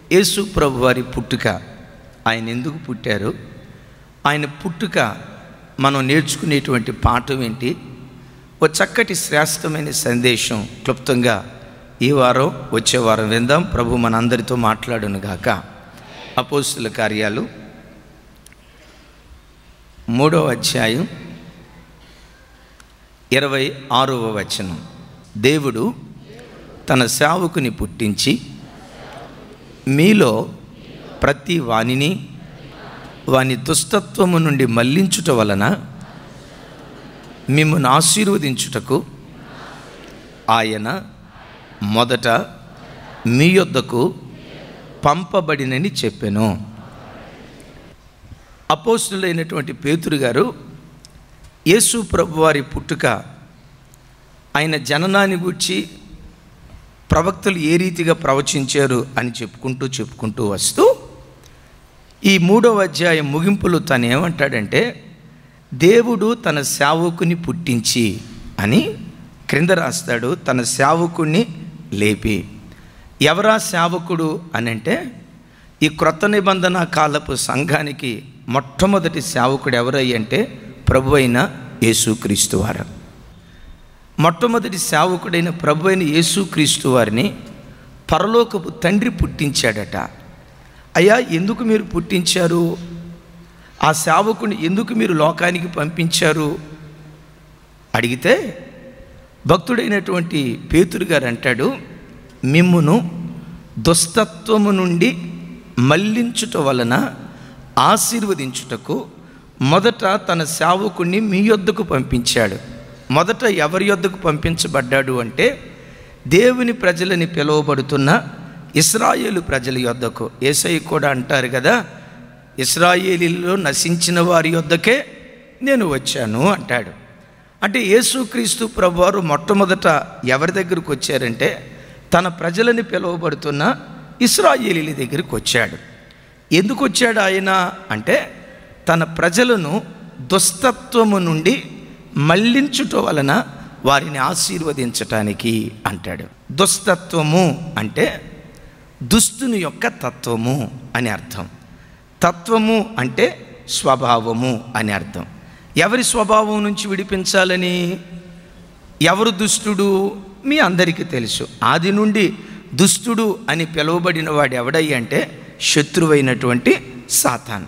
యేసు ప్రభు వారి పుట్టుక ఆయన ఎందుకు పుట్టారు ఆయన పుట్టుక మనం నేర్చుకునేటువంటి పాఠం ఏంటి ఓ చక్కటి శ్రేష్టమైన సందేశం క్లుప్తంగా ఈ వారం వచ్చే వారం విందాం ప్రభు మనందరితో మాట్లాడును గాక అపోస్తుల కార్యాలు మూడవ అధ్యాయం ఇరవై ఆరవ వచనం దేవుడు తన సేవకుని పుట్టించి మీలో ప్రతి వానిని వాని దుస్తత్వము నుండి మళ్లించుట వలన మిమ్మల్ని ఆశీర్వదించుటకు ఆయన మొదట మీ యొద్దకు పంపబడినని చెప్పెను అపోస్తులైనటువంటి పేతురు గారు యేసు ప్రభు వారి పుట్టుక ఆయన జననాన్ని గూర్చి ప్రవక్తలు ఏ రీతిగా ప్రవచించారు అని చెప్పుకుంటూ చెప్పుకుంటూ వస్తూ ఈ మూడవ అధ్యాయం ముగింపులో తను ఏమంటాడంటే దేవుడు తన సేవకుని పుట్టించి అని క్రింద రాస్తాడు తన సేవకుని లేపి ఎవరా సేవకుడు అని అంటే ఈ క్రొత్త నిబంధన కాలపు సంఘానికి మొట్టమొదటి సేవకుడు ఎవరయ్యంటే ప్రభు అయిన యేసుక్రీస్తు వారు మొట్టమొదటి సేవకుడైన ప్రభు అయిన యేసుక్రీస్తు వారిని పరలోకపు తండ్రి పుట్టించాడట అయ్యా ఎందుకు మీరు పుట్టించారు ఆ సేవకుని ఎందుకు మీరు లోకానికి పంపించారు అడిగితే భక్తుడైనటువంటి పేతురు గారు అంటాడు మిమ్మును దుస్తత్వము నుండి మళ్లించుట వలన ఆశీర్వదించుటకు మొదట తన సేవకుణ్ణి మీ యొద్దకు పంపించాడు మొదట ఎవరి యొద్దకు పంపించబడ్డాడు అంటే దేవుని ప్రజలని పిలువబడుతున్న ఇస్రాయేలు ప్రజల యొద్దకు ఏసై కూడా అంటారు కదా ఇస్రాయేలీలో నశించిన వారి యొద్దకే నేను వచ్చాను అంటాడు అంటే యేసుక్రీస్తు ప్రభువారు మొట్టమొదట ఎవరి దగ్గరకు వచ్చారంటే తన ప్రజలని పిలువబడుతున్న ఇస్రాయేలీల దగ్గరికి వచ్చాడు ఎందుకు వచ్చాడు ఆయన అంటే తన ప్రజలను దుస్తత్వము నుండి మళ్లించుట వలన వారిని ఆశీర్వదించటానికి అంటాడు దుస్తత్వము అంటే దుస్తుని యొక్క తత్వము అని అర్థం తత్వము అంటే స్వభావము అని అర్థం ఎవరి స్వభావం నుంచి విడిపించాలని ఎవరు దుష్టుడు మీ అందరికీ తెలుసు ఆది నుండి దుష్టుడు అని పిలువబడిన వాడు ఎవడయ్య అంటే శత్రువైనటువంటి సాతాన్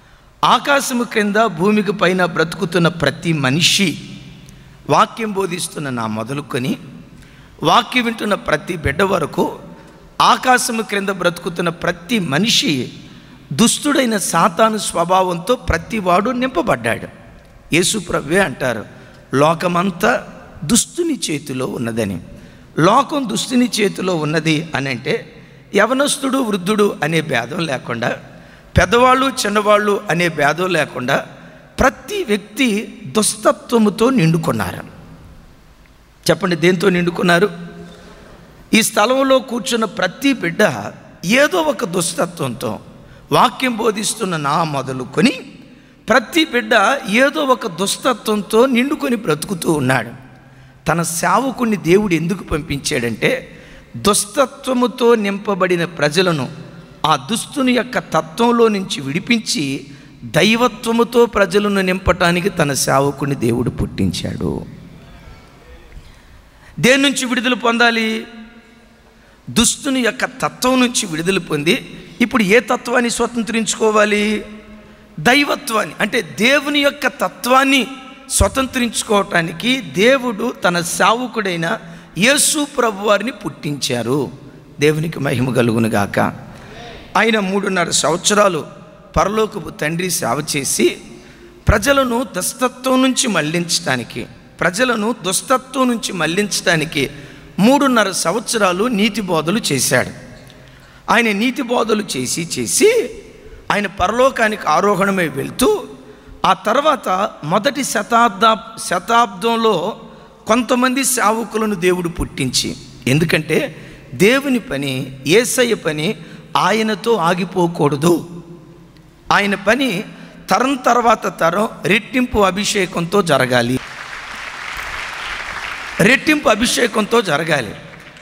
ఆకాశము క్రింద భూమికి పైన బ్రతుకుతున్న ప్రతి మనిషి వాక్యం బోధిస్తున్న నా మొదలుకొని వాక్యం వింటున్న ప్రతి బిడ్డ వరకు ఆకాశము క్రింద బ్రతుకుతున్న ప్రతి మనిషి దుష్టుడైన సాతాను స్వభావంతో ప్రతివాడు నింపబడ్డాడు యేసుప్రవ్వే అంటారు లోకమంతా దుస్తుని చేతిలో ఉన్నదని లోకం దుస్తుని చేతిలో ఉన్నది అని అంటే యవనస్తుడు వృద్ధుడు అనే భేదం లేకుండా పెద్దవాళ్ళు చిన్నవాళ్ళు అనే భేదం లేకుండా ప్రతి వ్యక్తి దుస్తత్వముతో నిండుకున్నారు చెప్పండి దేంతో నిండుకున్నారు ఈ స్థలంలో కూర్చున్న ప్రతి బిడ్డ ఏదో ఒక దుస్తత్వంతో వాక్యం బోధిస్తున్న నా మొదలుకొని ప్రతి బిడ్డ ఏదో ఒక దుస్తత్వంతో నిండుకొని బ్రతుకుతూ ఉన్నాడు తన సేవకుని దేవుడు ఎందుకు పంపించాడంటే దుస్తత్వముతో నింపబడిన ప్రజలను ఆ దుస్తుని యొక్క తత్వంలో నుంచి విడిపించి దైవత్వముతో ప్రజలను నింపటానికి తన సేవకుని దేవుడు పుట్టించాడు దేని నుంచి విడుదల పొందాలి దుస్తుని యొక్క తత్వం నుంచి విడుదల పొంది ఇప్పుడు ఏ తత్వాన్ని స్వతంత్రించుకోవాలి దైవత్వాన్ని అంటే దేవుని యొక్క తత్వాన్ని స్వతంత్రించుకోవటానికి దేవుడు తన సావుకుడైన యేసు ప్రభు వారిని పుట్టించారు దేవునికి మహిమ కలుగును గాక ఆయన మూడున్నర సంవత్సరాలు పరలోకపు తండ్రి సేవ చేసి ప్రజలను దుస్తత్వం నుంచి మళ్లించడానికి ప్రజలను దుస్తత్వం నుంచి మళ్లించడానికి మూడున్నర సంవత్సరాలు నీతి బోధలు చేశాడు ఆయన నీతి బోధలు చేసి చేసి ఆయన పరలోకానికి ఆరోహణమై వెళ్తూ ఆ తర్వాత మొదటి శతాబ్ద శతాబ్దంలో కొంతమంది సేవకులను దేవుడు పుట్టించి ఎందుకంటే దేవుని పని ఏసయ్య పని ఆయనతో ఆగిపోకూడదు ఆయన పని తరం తర్వాత తరం రెట్టింపు అభిషేకంతో జరగాలి రెట్టింపు అభిషేకంతో జరగాలి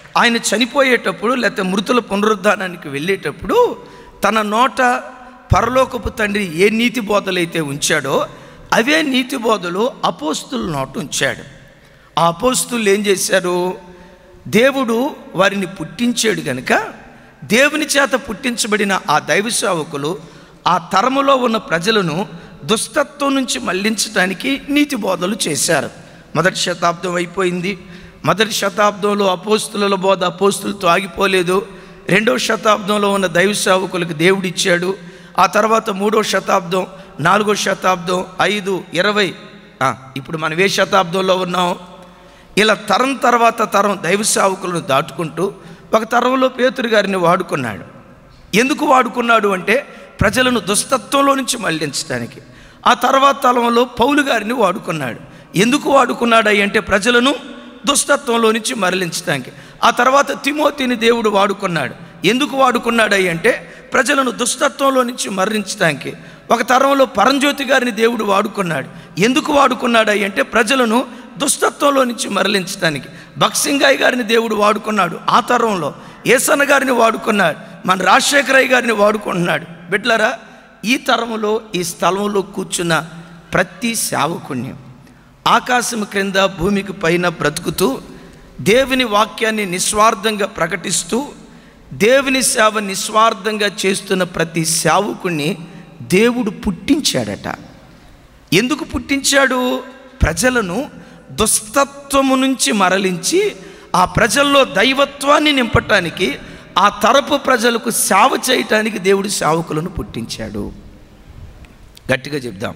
ఆయన చనిపోయేటప్పుడు లేకపోతే మృతుల పునరుద్ధానానికి వెళ్ళేటప్పుడు తన నోట పరలోకపు తండ్రి ఏ నీతి బోధలైతే ఉంచాడో అవే నీతి బోధలు అపోస్తుల నోట ఉంచాడు ఆ అపోస్తులు ఏం చేశారు దేవుడు వారిని పుట్టించాడు గనుక దేవుని చేత పుట్టించబడిన ఆ దైవ సేవకులు ఆ తరములో ఉన్న ప్రజలను దుస్తత్వం నుంచి మళ్లించడానికి నీతి బోధలు చేశారు మొదటి శతాబ్దం అయిపోయింది మొదటి శతాబ్దంలో అపోస్తుల బోధ అపోస్తులతో ఆగిపోలేదు రెండవ శతాబ్దంలో ఉన్న దైవ సేవకులకు దేవుడిచ్చాడు ఆ తర్వాత మూడో శతాబ్దం నాలుగో శతాబ్దం ఐదు ఇరవై ఆ, ఇప్పుడు మనం ఏ శతాబ్దంలో ఉన్నాం ఇలా తరం తర్వాత తరం దైవ సేవకులను దాటుకుంటూ ఒక తరంలో పేతురు గారిని వాడుకున్నాడు ఎందుకు వాడుకున్నాడు అంటే ప్రజలను దుస్తత్వంలో నుంచి మళ్లించడానికి ఆ తర్వాత తరంలో పౌలు గారిని వాడుకున్నాడు ఎందుకు వాడుకున్నాడు అంటే ప్రజలను దుస్తత్వంలో నుంచి మరలించడానికి ఆ తర్వాత తిమోతిని దేవుడు వాడుకున్నాడు ఎందుకు వాడుకున్నాడు అంటే ప్రజలను దుస్తత్వంలో నుంచి మరణించడానికి ఒక తరంలో పరంజ్యోతి గారిని దేవుడు వాడుకున్నాడు ఎందుకు వాడుకున్నాడు అంటే ప్రజలను దుస్తత్వంలో నుంచి మరలించడానికి బక్సింగాయ్ గారిని దేవుడు వాడుకున్నాడు ఆ తరంలో ఏసన్న గారిని వాడుకున్నాడు మన రాజశేఖరయ్య గారిని వాడుకుంటున్నాడు బిడ్లరా ఈ తరములో ఈ స్థలంలో కూర్చున్న ప్రతి సేవకుణ్ణి ఆకాశం క్రింద భూమికి పైన బ్రతుకుతూ దేవుని వాక్యాన్ని నిస్వార్థంగా ప్రకటిస్తూ దేవుని సేవ నిస్వార్థంగా చేస్తున్న ప్రతి సేవకుణ్ణి దేవుడు పుట్టించాడట ఎందుకు పుట్టించాడు ప్రజలను దుస్తత్వము నుంచి మరలించి ఆ ప్రజల్లో దైవత్వాన్ని నింపటానికి ఆ తరపు ప్రజలకు సేవ చేయటానికి దేవుడు సేవకులను పుట్టించాడు గట్టిగా చెప్దాం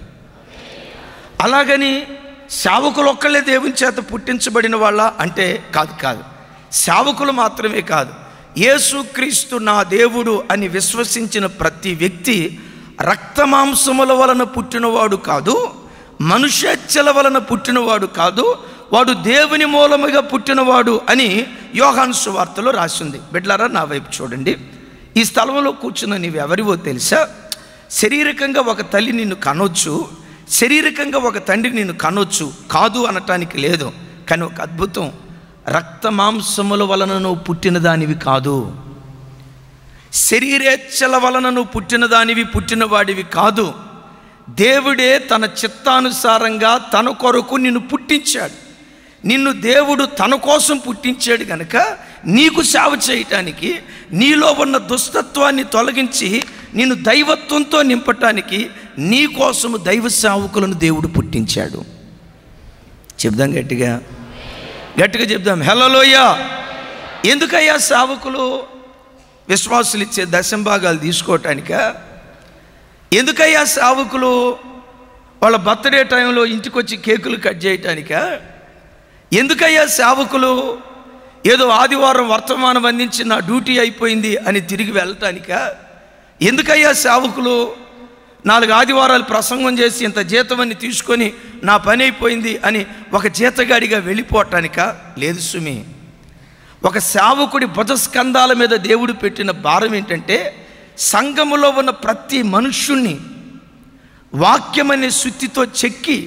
అలాగని సేవకులు ఒక్కళ్ళే దేవుని చేత పుట్టించబడిన వాళ్ళ అంటే కాదు కాదు సేవకులు మాత్రమే కాదు యేసుక్రీస్తు నా దేవుడు అని విశ్వసించిన ప్రతి వ్యక్తి రక్తమాంసముల వలన పుట్టినవాడు కాదు మనుష్యచ్చల వలన పుట్టినవాడు కాదు వాడు దేవుని మూలముగా పుట్టినవాడు అని యోహాను సువార్తలో రాసింది బిడ్లారా నా వైపు చూడండి ఈ స్థలంలో కూర్చున్న నీవు ఎవరివో తెలుసా శారీరకంగా ఒక తల్లి నిన్ను కనొచ్చు శారీరకంగా ఒక తండ్రి నిన్ను కనొచ్చు కాదు అనటానికి లేదు కానీ ఒక అద్భుతం రక్త మాంసముల వలన నువ్వు పుట్టిన దానివి కాదు శరీరేచ్ఛల వలన నువ్వు పుట్టిన దానివి పుట్టిన వాడివి కాదు దేవుడే తన చిత్తానుసారంగా తన కొరకు నిన్ను పుట్టించాడు నిన్ను దేవుడు తన కోసం పుట్టించాడు గనక నీకు సేవ చేయటానికి నీలో ఉన్న దుస్తత్వాన్ని తొలగించి నిన్ను దైవత్వంతో నింపటానికి నీ కోసము దైవ సేవకులను దేవుడు పుట్టించాడు చెప్దాం గట్టిగా గట్టిగా చెప్దాం హెలలోయ ఎందుకయ్యా సేవకులు విశ్వాసులు ఇచ్చే దశంభాగాలు తీసుకోవటానిక ఎందుకయ్యా సేవకులు వాళ్ళ బర్త్డే టైంలో ఇంటికి వచ్చి కేకులు కట్ చేయటానిక ఎందుకయ్యా సేవకులు ఏదో ఆదివారం వర్తమానం అందించి నా డ్యూటీ అయిపోయింది అని తిరిగి వెళ్ళటానిక ఎందుకయ్యా సేవకులు నాలుగు ఆదివారాలు ప్రసంగం చేసి ఇంత జీతమని తీసుకొని నా పని అయిపోయింది అని ఒక జీతగాడిగా వెళ్ళిపోవటానిక లేదు సుమి ఒక సేవకుడి భుజస్కంధాల మీద దేవుడు పెట్టిన భారం ఏంటంటే సంఘములో ఉన్న ప్రతి మనుష్యుణ్ణి వాక్యమనే శుద్ధితో చెక్కి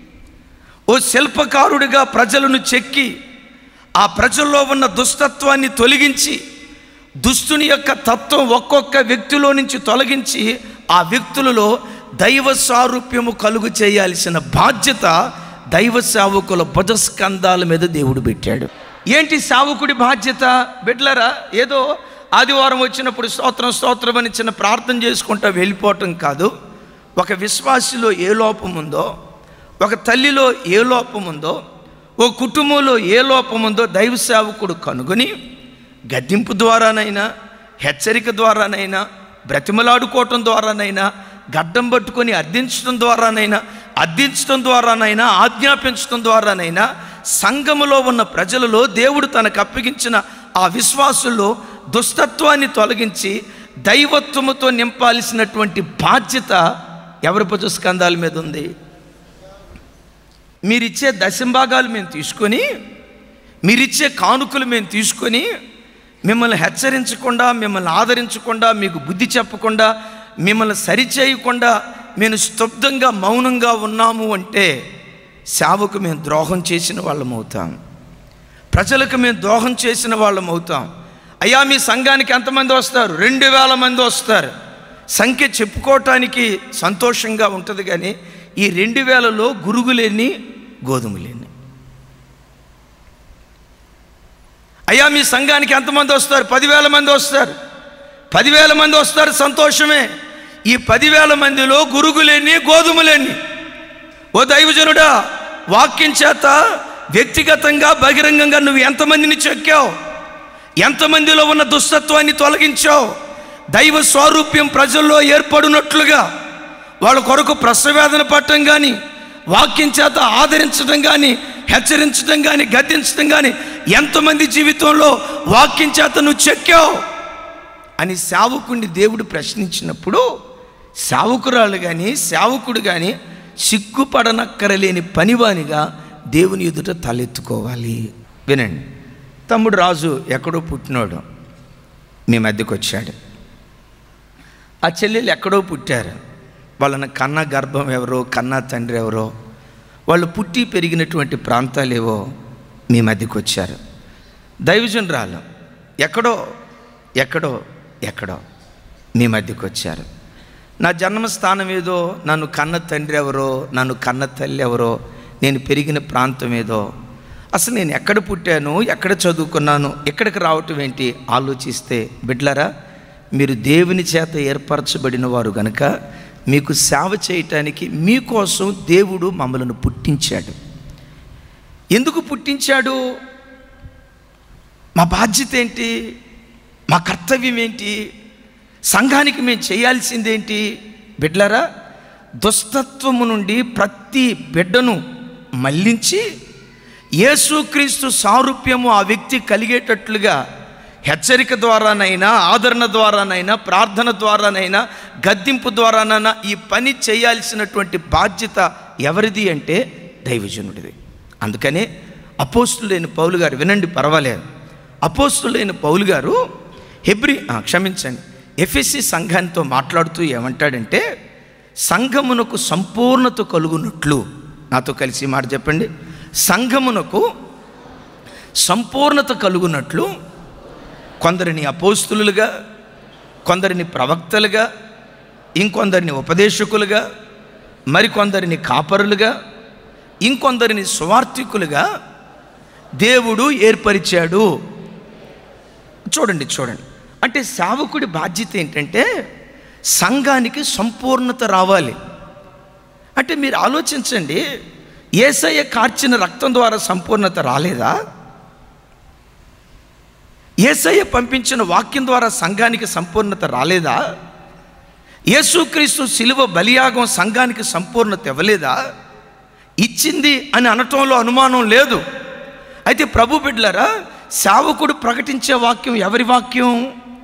ఓ శిల్పకారుడిగా ప్రజలను చెక్కి ఆ ప్రజల్లో ఉన్న దుష్టత్వాన్ని తొలగించి దుష్టుని యొక్క తత్వం ఒక్కొక్క వ్యక్తిలో నుంచి తొలగించి ఆ వ్యక్తులలో దైవ సారూప్యము కలుగు చేయాల్సిన బాధ్యత దైవ సేవకుల భుజస్కంధాల మీద దేవుడు పెట్టాడు ఏంటి సేవకుడి బాధ్యత బిడ్లరా ఏదో ఆదివారం వచ్చినప్పుడు స్తోత్రం స్తోత్రం అని చిన్న ప్రార్థన చేసుకుంటా వెళ్ళిపోవటం కాదు ఒక విశ్వాసిలో ఏ లోపం ఉందో ఒక తల్లిలో ఏ లోపం ఉందో ఓ కుటుంబంలో ఏ లోపం ఉందో దైవ సేవకుడు కనుగొని గద్దింపు ద్వారానైనా హెచ్చరిక ద్వారానైనా బ్రతిమలాడుకోవటం ద్వారానైనా గడ్డం పట్టుకొని అర్థించడం ద్వారానైనా అర్థించడం ద్వారానైనా ఆజ్ఞాపించడం ద్వారానైనా సంఘములో ఉన్న ప్రజలలో దేవుడు తనకు అప్పగించిన ఆ విశ్వాసుల్లో దుష్టత్వాన్ని తొలగించి దైవత్వముతో నింపాల్సినటువంటి బాధ్యత ఎవరి పుజస్కంధాల మీద ఉంది మీరిచ్చే దశంభాగాలు మేము తీసుకొని మీరిచ్చే కానుకలు మేము తీసుకొని మిమ్మల్ని హెచ్చరించకుండా మిమ్మల్ని ఆదరించకుండా మీకు బుద్ధి చెప్పకుండా మిమ్మల్ని సరిచేయకుండా మేము స్తబ్దంగా మౌనంగా ఉన్నాము అంటే సేవకు మేము ద్రోహం చేసిన వాళ్ళం అవుతాం ప్రజలకు మేము దోహం చేసిన వాళ్ళం అవుతాం అయ్యా మీ సంఘానికి ఎంతమంది వస్తారు రెండు వేల మంది వస్తారు సంఖ్య చెప్పుకోవటానికి సంతోషంగా ఉంటుంది కానీ ఈ రెండు వేలలో గురుగులేని గోధుమలేని అయ్యా మీ సంఘానికి ఎంతమంది వస్తారు పదివేల మంది వస్తారు పదివేల మంది వస్తారు సంతోషమే ఈ పదివేల మందిలో గురుగులేని గోధుమలేని ఓ దైవజనుడా వాక్యం చేత వ్యక్తిగతంగా బహిరంగంగా నువ్వు ఎంతమందిని చెక్కావు ఎంతమందిలో ఉన్న దుస్తత్వాన్ని తొలగించావు దైవ స్వారూప్యం ప్రజల్లో ఏర్పడినట్లుగా వాళ్ళ కొరకు ప్రసవేదన పట్టడం కానీ వాక్యం చేత ఆదరించడం కానీ హెచ్చరించడం కానీ గద్దించడం కానీ ఎంతమంది జీవితంలో వాక్యం చేత నువ్వు చెక్కావు అని సేవకుడిని దేవుడు ప్రశ్నించినప్పుడు సేవకురాలు కానీ సేవకుడు కానీ సిగ్గుపడనక్కరలేని పనివానిగా దేవుని ఎదుట తలెత్తుకోవాలి వినండి తమ్ముడు రాజు ఎక్కడో పుట్టినోడు మీ మధ్యకు వచ్చాడు ఆ చెల్లెలు ఎక్కడో పుట్టారు వాళ్ళని కన్న గర్భం ఎవరో కన్న తండ్రి ఎవరో వాళ్ళు పుట్టి పెరిగినటువంటి ప్రాంతాలు ఏవో మీ మధ్యకు వచ్చారు దైవజనరాలు ఎక్కడో ఎక్కడో ఎక్కడో మీ మధ్యకు వచ్చారు నా జన్మస్థానం ఏదో నన్ను కన్న తండ్రి ఎవరో నన్ను కన్న తల్లి ఎవరో నేను పెరిగిన ప్రాంతం ఏదో అసలు నేను ఎక్కడ పుట్టాను ఎక్కడ చదువుకున్నాను ఎక్కడికి రావటం ఏంటి ఆలోచిస్తే బిడ్లరా మీరు దేవుని చేత ఏర్పరచబడిన వారు గనుక మీకు సేవ చేయటానికి మీకోసం దేవుడు మమ్మల్ని పుట్టించాడు ఎందుకు పుట్టించాడు మా బాధ్యత ఏంటి మా కర్తవ్యం ఏంటి సంఘానికి మేము చేయాల్సిందేంటి బిడ్లరా దుస్తత్వము నుండి ప్రతి బిడ్డను మళ్ళించి యేసుక్రీస్తు సారూప్యము ఆ వ్యక్తి కలిగేటట్లుగా హెచ్చరిక ద్వారానైనా ఆదరణ ద్వారానైనా ప్రార్థన ద్వారానైనా గద్దింపు ద్వారానైనా ఈ పని చేయాల్సినటువంటి బాధ్యత ఎవరిది అంటే దైవజనుడిది అందుకనే అపోస్తులైన పౌలు గారు వినండి పర్వాలేదు అపోస్తులైన పౌలు గారు హెబ్రి ఆ, క్షమించండి ఎఫ్ఎస్సి సంఘానితో మాట్లాడుతూ ఏమంటాడంటే సంఘమునకు సంపూర్ణత కలుగునట్లు నాతో కలిసి ఈ మాట చెప్పండి సంఘమునకు సంపూర్ణత కలుగునట్లు కొందరిని అపోస్తులుగా కొందరిని ప్రవక్తలుగా ఇంకొందరిని ఉపదేశకులుగా మరికొందరిని కాపరులుగా ఇంకొందరిని స్వార్థికులుగా దేవుడు ఏర్పరిచాడు చూడండి చూడండి అంటే సేవకుడి బాధ్యత ఏంటంటే సంఘానికి సంపూర్ణత రావాలి అంటే మీరు ఆలోచించండి ఏసయ్య కార్చిన రక్తం ద్వారా సంపూర్ణత రాలేదా ఏసయ్య పంపించిన వాక్యం ద్వారా సంఘానికి సంపూర్ణత రాలేదా యేసుక్రీస్తు శిలువ బలియాగం సంఘానికి సంపూర్ణత ఇవ్వలేదా ఇచ్చింది అని అనటంలో అనుమానం లేదు అయితే ప్రభు బిడ్డలరా సేవకుడు ప్రకటించే వాక్యం ఎవరి వాక్యం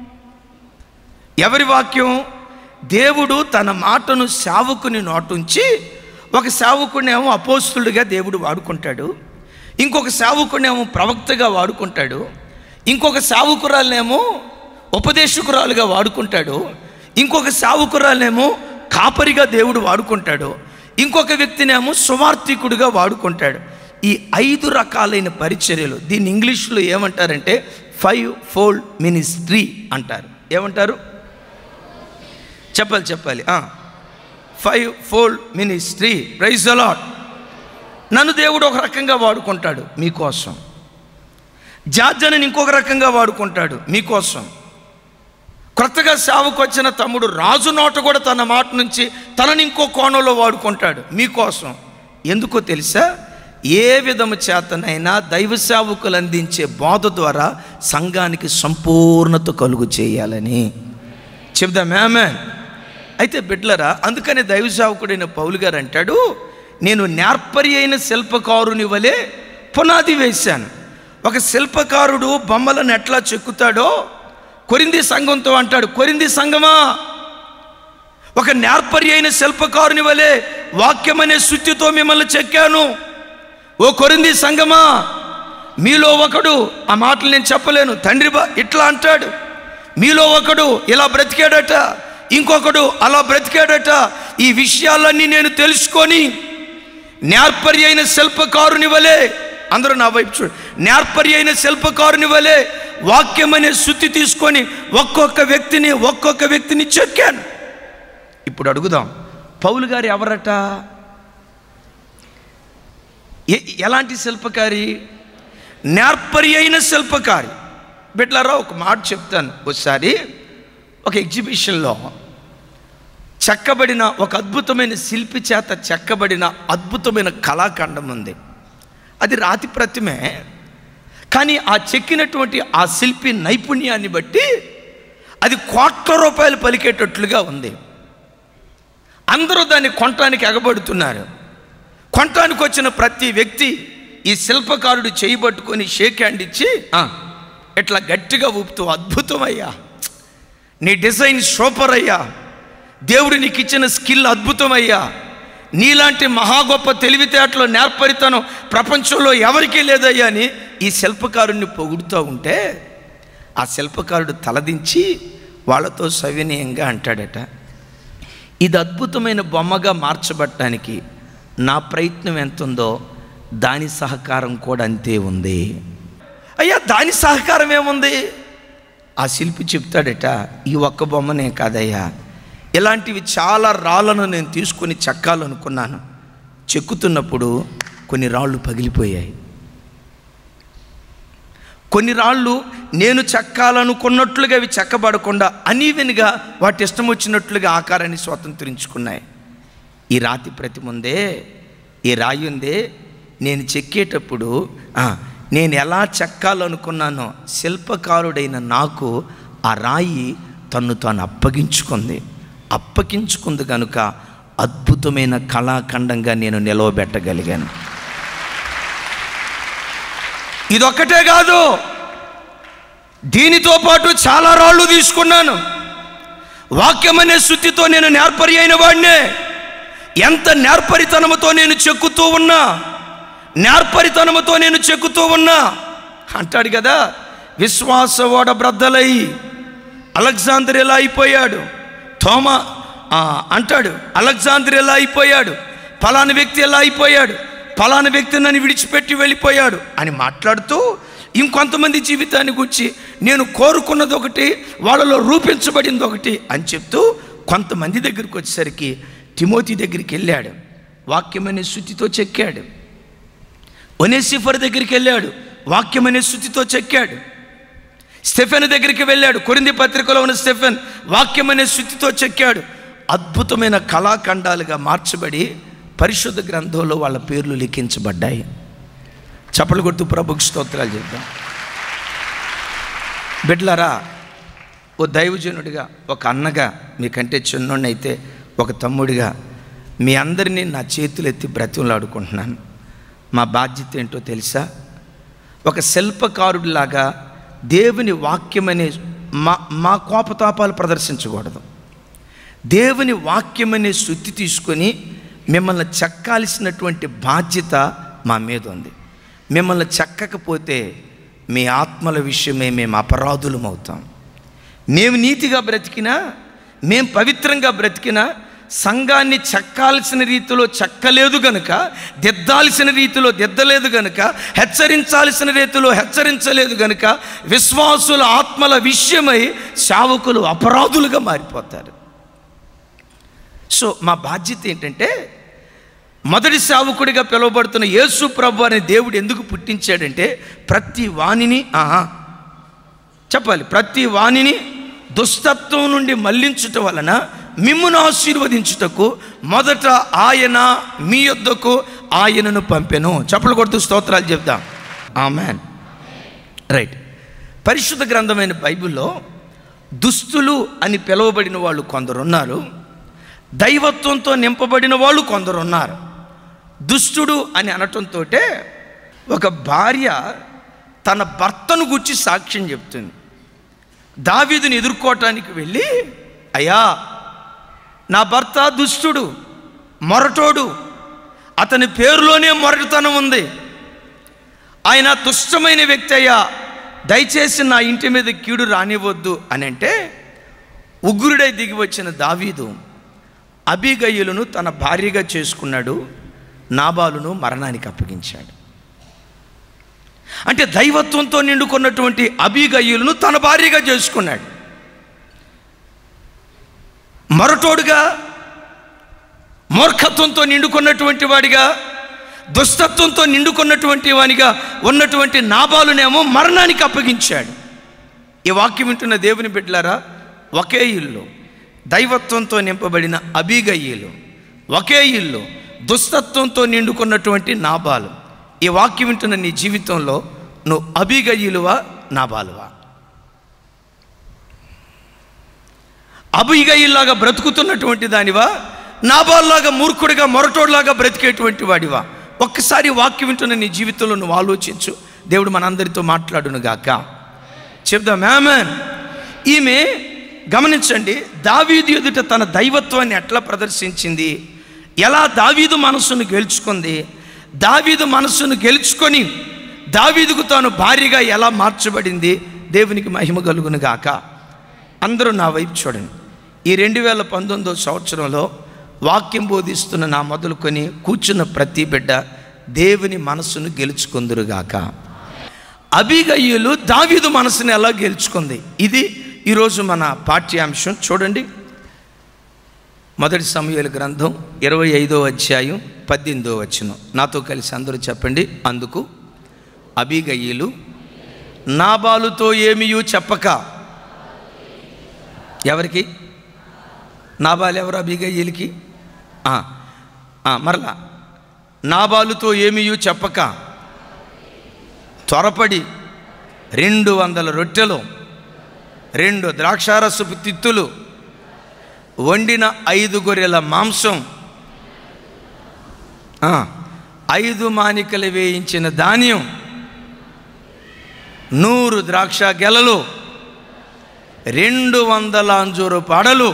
ఎవరి వాక్యం దేవుడు తన మాటను సేవకుని నోటుంచి ఒక సేవకునేమో అపోస్తులుగా దేవుడు వాడుకుంటాడు ఇంకొక సేవకునేమో ప్రవక్తగా వాడుకుంటాడు ఇంకొక సేవకురాలనేమో ఉపదేశకురాలుగా వాడుకుంటాడు ఇంకొక సేవకురాలనేమో కాపరిగా దేవుడు వాడుకుంటాడు ఇంకొక వ్యక్తినేమో సువార్థికుడిగా వాడుకుంటాడు ఈ ఐదు రకాలైన పరిచర్యలు దీన్ని ఇంగ్లీష్లో ఏమంటారంటే ఫైవ్ ఫోల్డ్ మినిస్ట్రీ అంటారు ఏమంటారు చెప్పాలి చెప్పాలి five fold ministry praise a lot నన్ను దేవుడు ఒక రకంగా వాడుకుంటాడు మీకోసం జార్జనని ఇంకొక రకంగా వాడుకుంటాడు మీకోసం క్రొత్తగా సేవకు వచ్చిన తమ్ముడు రాజు నోట కూడా తన మాట నుంచి తనని ఇంకో కోణంలో వాడుకుంటాడు మీకోసం ఎందుకో తెలుసా ఏ విధము చేతనైనా దైవ సేవకులు అందించే బోధ ద్వారా సంఘానికి సంపూర్ణత కలుగు చేయాలని చెప్దాం మేమే అయితే బిడ్లరా అందుకనే దైవ సేవకుడైన పౌలు గారు అంటాడు నేను నేర్పరి అయిన శిల్పకారుని వలె పునాది వేశాను ఒక శిల్పకారుడు బొమ్మలను ఎట్లా చెక్కుతాడో కొరింది సంఘంతో అంటాడు కొరింది సంఘమా ఒక నేర్పరి అయిన శిల్పకారుని వలె వాక్యమనే శుద్ధితో మిమ్మల్ని చెక్కాను ఓ కొరింది సంఘమా మీలో ఒకడు ఆ మాటలు నేను చెప్పలేను తండ్రి బా ఇట్లా అంటాడు మీలో ఒకడు ఇలా బ్రతికాడట ఇంకొకడు అలా బ్రతికాడట ఈ విషయాలన్నీ నేను తెలుసుకొని నేర్పరి అయిన శిల్పకారుని వలె అందరూ నా వైపు చూడు నేర్పరి అయిన శిల్పకారుని వలె వాక్యం అనే శుద్ధి తీసుకొని ఒక్కొక్క వ్యక్తిని ఒక్కొక్క వ్యక్తిని చెక్కాను ఇప్పుడు అడుగుదాం పౌలు గారు ఎవరట ఎ- ఎలాంటి శిల్పకారి నేర్పరి అయిన శిల్పకారి బిడ్లారా ఒక మాట చెప్తాను ఒకసారి ఒక ఎగ్జిబిషన్లో చెక్కబడిన ఒక అద్భుతమైన శిల్పి చేత చెక్కబడిన అద్భుతమైన కళాఖండం ఉంది అది రాతి ప్రతిమే కానీ ఆ చెక్కినటువంటి ఆ శిల్పి నైపుణ్యాన్ని బట్టి అది కోట్ల రూపాయలు పలికేటట్లుగా ఉంది అందరూ దాన్ని కొనటానికి ఎగబడుతున్నారు కొనటానికి వచ్చిన ప్రతి వ్యక్తి ఈ శిల్పకారుడు చేయబట్టుకొని షేక్ హ్యాండ్ ఇచ్చి "ఆ, ఇట్లా గట్టిగా ఊపుతూ అద్భుతమయ్యా నీ డిజైన్ సూపర్ అయ్యా దేవుడు నీకు ఇచ్చిన స్కిల్ అద్భుతమయ్యా నీలాంటి మహా గొప్ప తెలివితేటలో నేర్పరితనం ప్రపంచంలో ఎవరికీ లేదయ్యా అని ఈ శిల్పకారుణ్ణి పొగుడుతూ ఉంటే ఆ శిల్పకారుడు తలదించి వాళ్ళతో సవినయంగా అంటాడట ఇది అద్భుతమైన బొమ్మగా మార్చబట్టడానికి నా ప్రయత్నం ఎంత ఉందో దాని సహకారం కూడా అంతే ఉంది అయ్యా దాని సహకారం ఏముంది ఆ శిల్పి చెప్తాడట ఈ ఒక్క బొమ్మనే కాదయ్యా ఇలాంటివి చాలా రాళ్ళను నేను తీసుకొని చెక్కాలనుకున్నాను చెక్కుతున్నప్పుడు కొన్ని రాళ్ళు పగిలిపోయాయి కొన్ని రాళ్ళు నేను చెక్కాలనుకున్నట్లుగా అవి చెక్కబడకుండా అనీవెన్గా వాటి ఇష్టం వచ్చినట్లుగా ఆకారాన్ని స్వతంత్రించుకున్నాయి ఈ రాతి ప్రతి ముందే ఈ రాయి ఉందే నేను చెక్కేటప్పుడు ఆ, నేను ఎలా చెక్కాలనుకున్నానో శిల్పకారుడైన నాకు ఆ రాయి తన్ను తాను అప్పగించుకుంది అప్పగించుకుంది కనుక అద్భుతమైన కళాఖండంగా నేను నిలవబెట్టగలిగాను ఇదొక్కటే కాదు దీనితో పాటు చాలా రాళ్ళు తీసుకున్నాను వాక్యం అనే శుద్ధితో నేను నేర్పరి అయిన వాడినే ఎంత నేర్పరితనముతో నేను చెక్కుతూ ఉన్నా నేర్పరితనముతో నేను చెక్కుతూ ఉన్నా అంటాడు కదా విశ్వాస ఓడ బ్రద్దలై అలెగ్జాందర్ ఎలా అయిపోయాడు థోమా ఆ, అంటాడు అలెగ్జాందర్ ఎలా అయిపోయాడు ఫలాని వ్యక్తి ఎలా అయిపోయాడు ఫలాని వ్యక్తి నన్ను విడిచిపెట్టి వెళ్ళిపోయాడు అని మాట్లాడుతూ ఇంకొంతమంది జీవితాన్ని గురించి నేను కోరుకున్నది ఒకటి వాళ్ళలో రూపించబడింది ఒకటి అని చెప్తూ కొంతమంది దగ్గరికి వచ్చేసరికి తిమోతి దగ్గరికి వెళ్ళాడు వాక్యమనే శుద్ధితో చెక్కాడు ఒనేసిఫర్ దగ్గరికి వెళ్ళాడు వాక్యమనే శుద్ధితో చెక్కాడు స్టెఫెన్ దగ్గరికి వెళ్ళాడు కొరింది పత్రికలో ఉన్న స్టెఫెన్ వాక్యం అనే శుద్ధితో చెక్కాడు అద్భుతమైన కళాఖండాలుగా మార్చబడి పరిశుద్ధ గ్రంథంలో వాళ్ళ పేర్లు లిఖించబడ్డాయి చప్పలు కొడుతూ ప్రభుకి స్తోత్రాలు చెప్దాం బిడ్లరా ఓ దైవజనుడిగా ఒక అన్నగా మీకంటే చిన్నోడినైతే ఒక తమ్ముడిగా మీ అందరినీ నా చేతులు ఎత్తి బ్రతిమలాడుకుంటున్నాను మా బాధ్యత ఏంటో తెలుసా ఒక శిల్పకారుడిలాగా దేవుని వాక్యమనే మా మా కోపతాపాలు ప్రదర్శించకూడదు దేవుని వాక్యమనే శుద్ధి తీసుకొని మిమ్మల్ని చెక్కాల్సినటువంటి బాధ్యత మా మీద ఉంది మిమ్మల్ని చెక్కకపోతే మీ ఆత్మల విషయమే మేము అపరాధులం అవుతాం మేము నీతిగా బ్రతికినా మేము పవిత్రంగా బ్రతికినా సంఘాన్ని చెక్కాల్సిన రీతిలో చెక్కలేదు గనుక దిద్దాల్సిన రీతిలో దిద్దలేదు గనుక హెచ్చరించాల్సిన రీతిలో హెచ్చరించలేదు గనుక విశ్వాసుల ఆత్మల విషయమై శావకులు అపరాధులుగా మారిపోతారు సో మా బాధ్యత ఏంటంటే మొదటి సేవకుడిగా పిలువబడుతున్న యేసు ప్రభు అనే దేవుడు ఎందుకు పుట్టించాడంటే ప్రతి వాణిని ఆహా, చెప్పాలి ప్రతి వాణిని దుస్తత్వం నుండి మళ్లించుట వలన మిమ్మును ఆశీర్వదించుటకు మొదట ఆయన మీ యొద్దకు ఆయనను పంపెను చప్పలు కొడుతూ స్తోత్రాలు చెప్దాం ఆమెన్ రైట్ పరిశుద్ధ గ్రంథమైన బైబిల్లో దుస్తులు అని పిలువబడిన వాళ్ళు కొందరున్నారు దైవత్వంతో నింపబడిన వాళ్ళు కొందరున్నారు దుష్టుడు అని అనటంతో ఒక భార్య తన భర్తను గుర్చి సాక్ష్యం చెప్తుంది దావీదుని ఎదుర్కోవటానికి వెళ్ళి అయ్యా నా భర్త దుష్టుడు మొరటోడు అతని పేరులోనే మొరటుతనం ఉంది ఆయన తుష్టమైన వ్యక్తి అయ్యా దయచేసి నా ఇంటి మీద కీడు రానివ్వద్దు అని అంటే ఉగ్రుడై దిగి వచ్చిన దావీదు అబిగయ్యులను తన భార్యగా చేసుకున్నాడు నాబాలును మరణానికి అప్పగించాడు అంటే దైవత్వంతో నిండుకున్నటువంటి అబిగయ్యులను తన భార్యగా చేసుకున్నాడు మరొటోడుగా మూర్ఖత్వంతో నిండుకున్నటువంటి వాడిగా దుష్టత్వంతో నిండుకున్నటువంటి వానిగా ఉన్నటువంటి నాబాలునేమో మరణానికి అప్పగించాడు ఈ వాక్యం వింటున్న దేవుని బిడ్డలారా ఒకే ఇల్లు దైవత్వంతో నింపబడిన అబిగయ్యలు ఒకే ఇల్లు దుస్తత్వంతో నిండుకున్నటువంటి నాబాలు ఈ వాక్యం వింటున్న నీ జీవితంలో నువ్వు అబిగయ్యులువా నాబాలువా అబిగయ్యలాగా బ్రతుకుతున్నటువంటి దానివా నాబాల్లాగా మూర్ఖుడిగా మొరటోడ్లాగా బ్రతికేటువంటి వాడివా ఒక్కసారి వాక్యం వింటున్న నీ జీవితంలో నువ్వు ఆలోచించు దేవుడు మనందరితో మాట్లాడును గాక చెప్దాం మ్యామన్ ఈమె గమనించండి దావీదు ఎదుట తన దైవత్వాన్ని ఎట్లా ప్రదర్శించింది ఎలా దావీదు మనస్సును గెలుచుకుంది దావీదు మనస్సును గెలుచుకొని దావీదుకు తాను భార్యగా ఎలా మార్చబడింది దేవునికి మహిమ కలుగును గాక అందరూ నా వైపు చూడండి ఈ రెండు వేల పంతొమ్మిదో సంవత్సరంలో వాక్యం బోధిస్తున్న నా మొదలుకొని కూర్చున్న ప్రతి బిడ్డ దేవుని మనస్సును గెలుచుకుందురుగాక అభిగయ్యులు దావీదు మనసుని ఎలా గెలుచుకుంది ఇది ఈరోజు మన పాఠ్యాంశం చూడండి మొదటి సమయాల గ్రంథం ఇరవై ఐదో అధ్యాయం పద్దెనిమిదో వచనం నాతో కలిసి అందరూ చెప్పండి అందుకు అభిగయ్యులు నాబాలుతో ఏమియూ చెప్పక ఎవరికి నాబాలు ఎవరు అభిగయ్యులకి ఆ, ఆ, మరలా నాబాలుతో ఏమియూ చెప్పక త్వరపడి రెండు వందల రొట్టెలు రెండు ద్రాక్షారసపు తిత్తులు వండిన ఐదు గొర్రెల మాంసం ఆ, ఐదు మానికలు వేయించిన ధాన్యం నూరు ద్రాక్ష గెలలు రెండు వందల అంజూరు పాడలు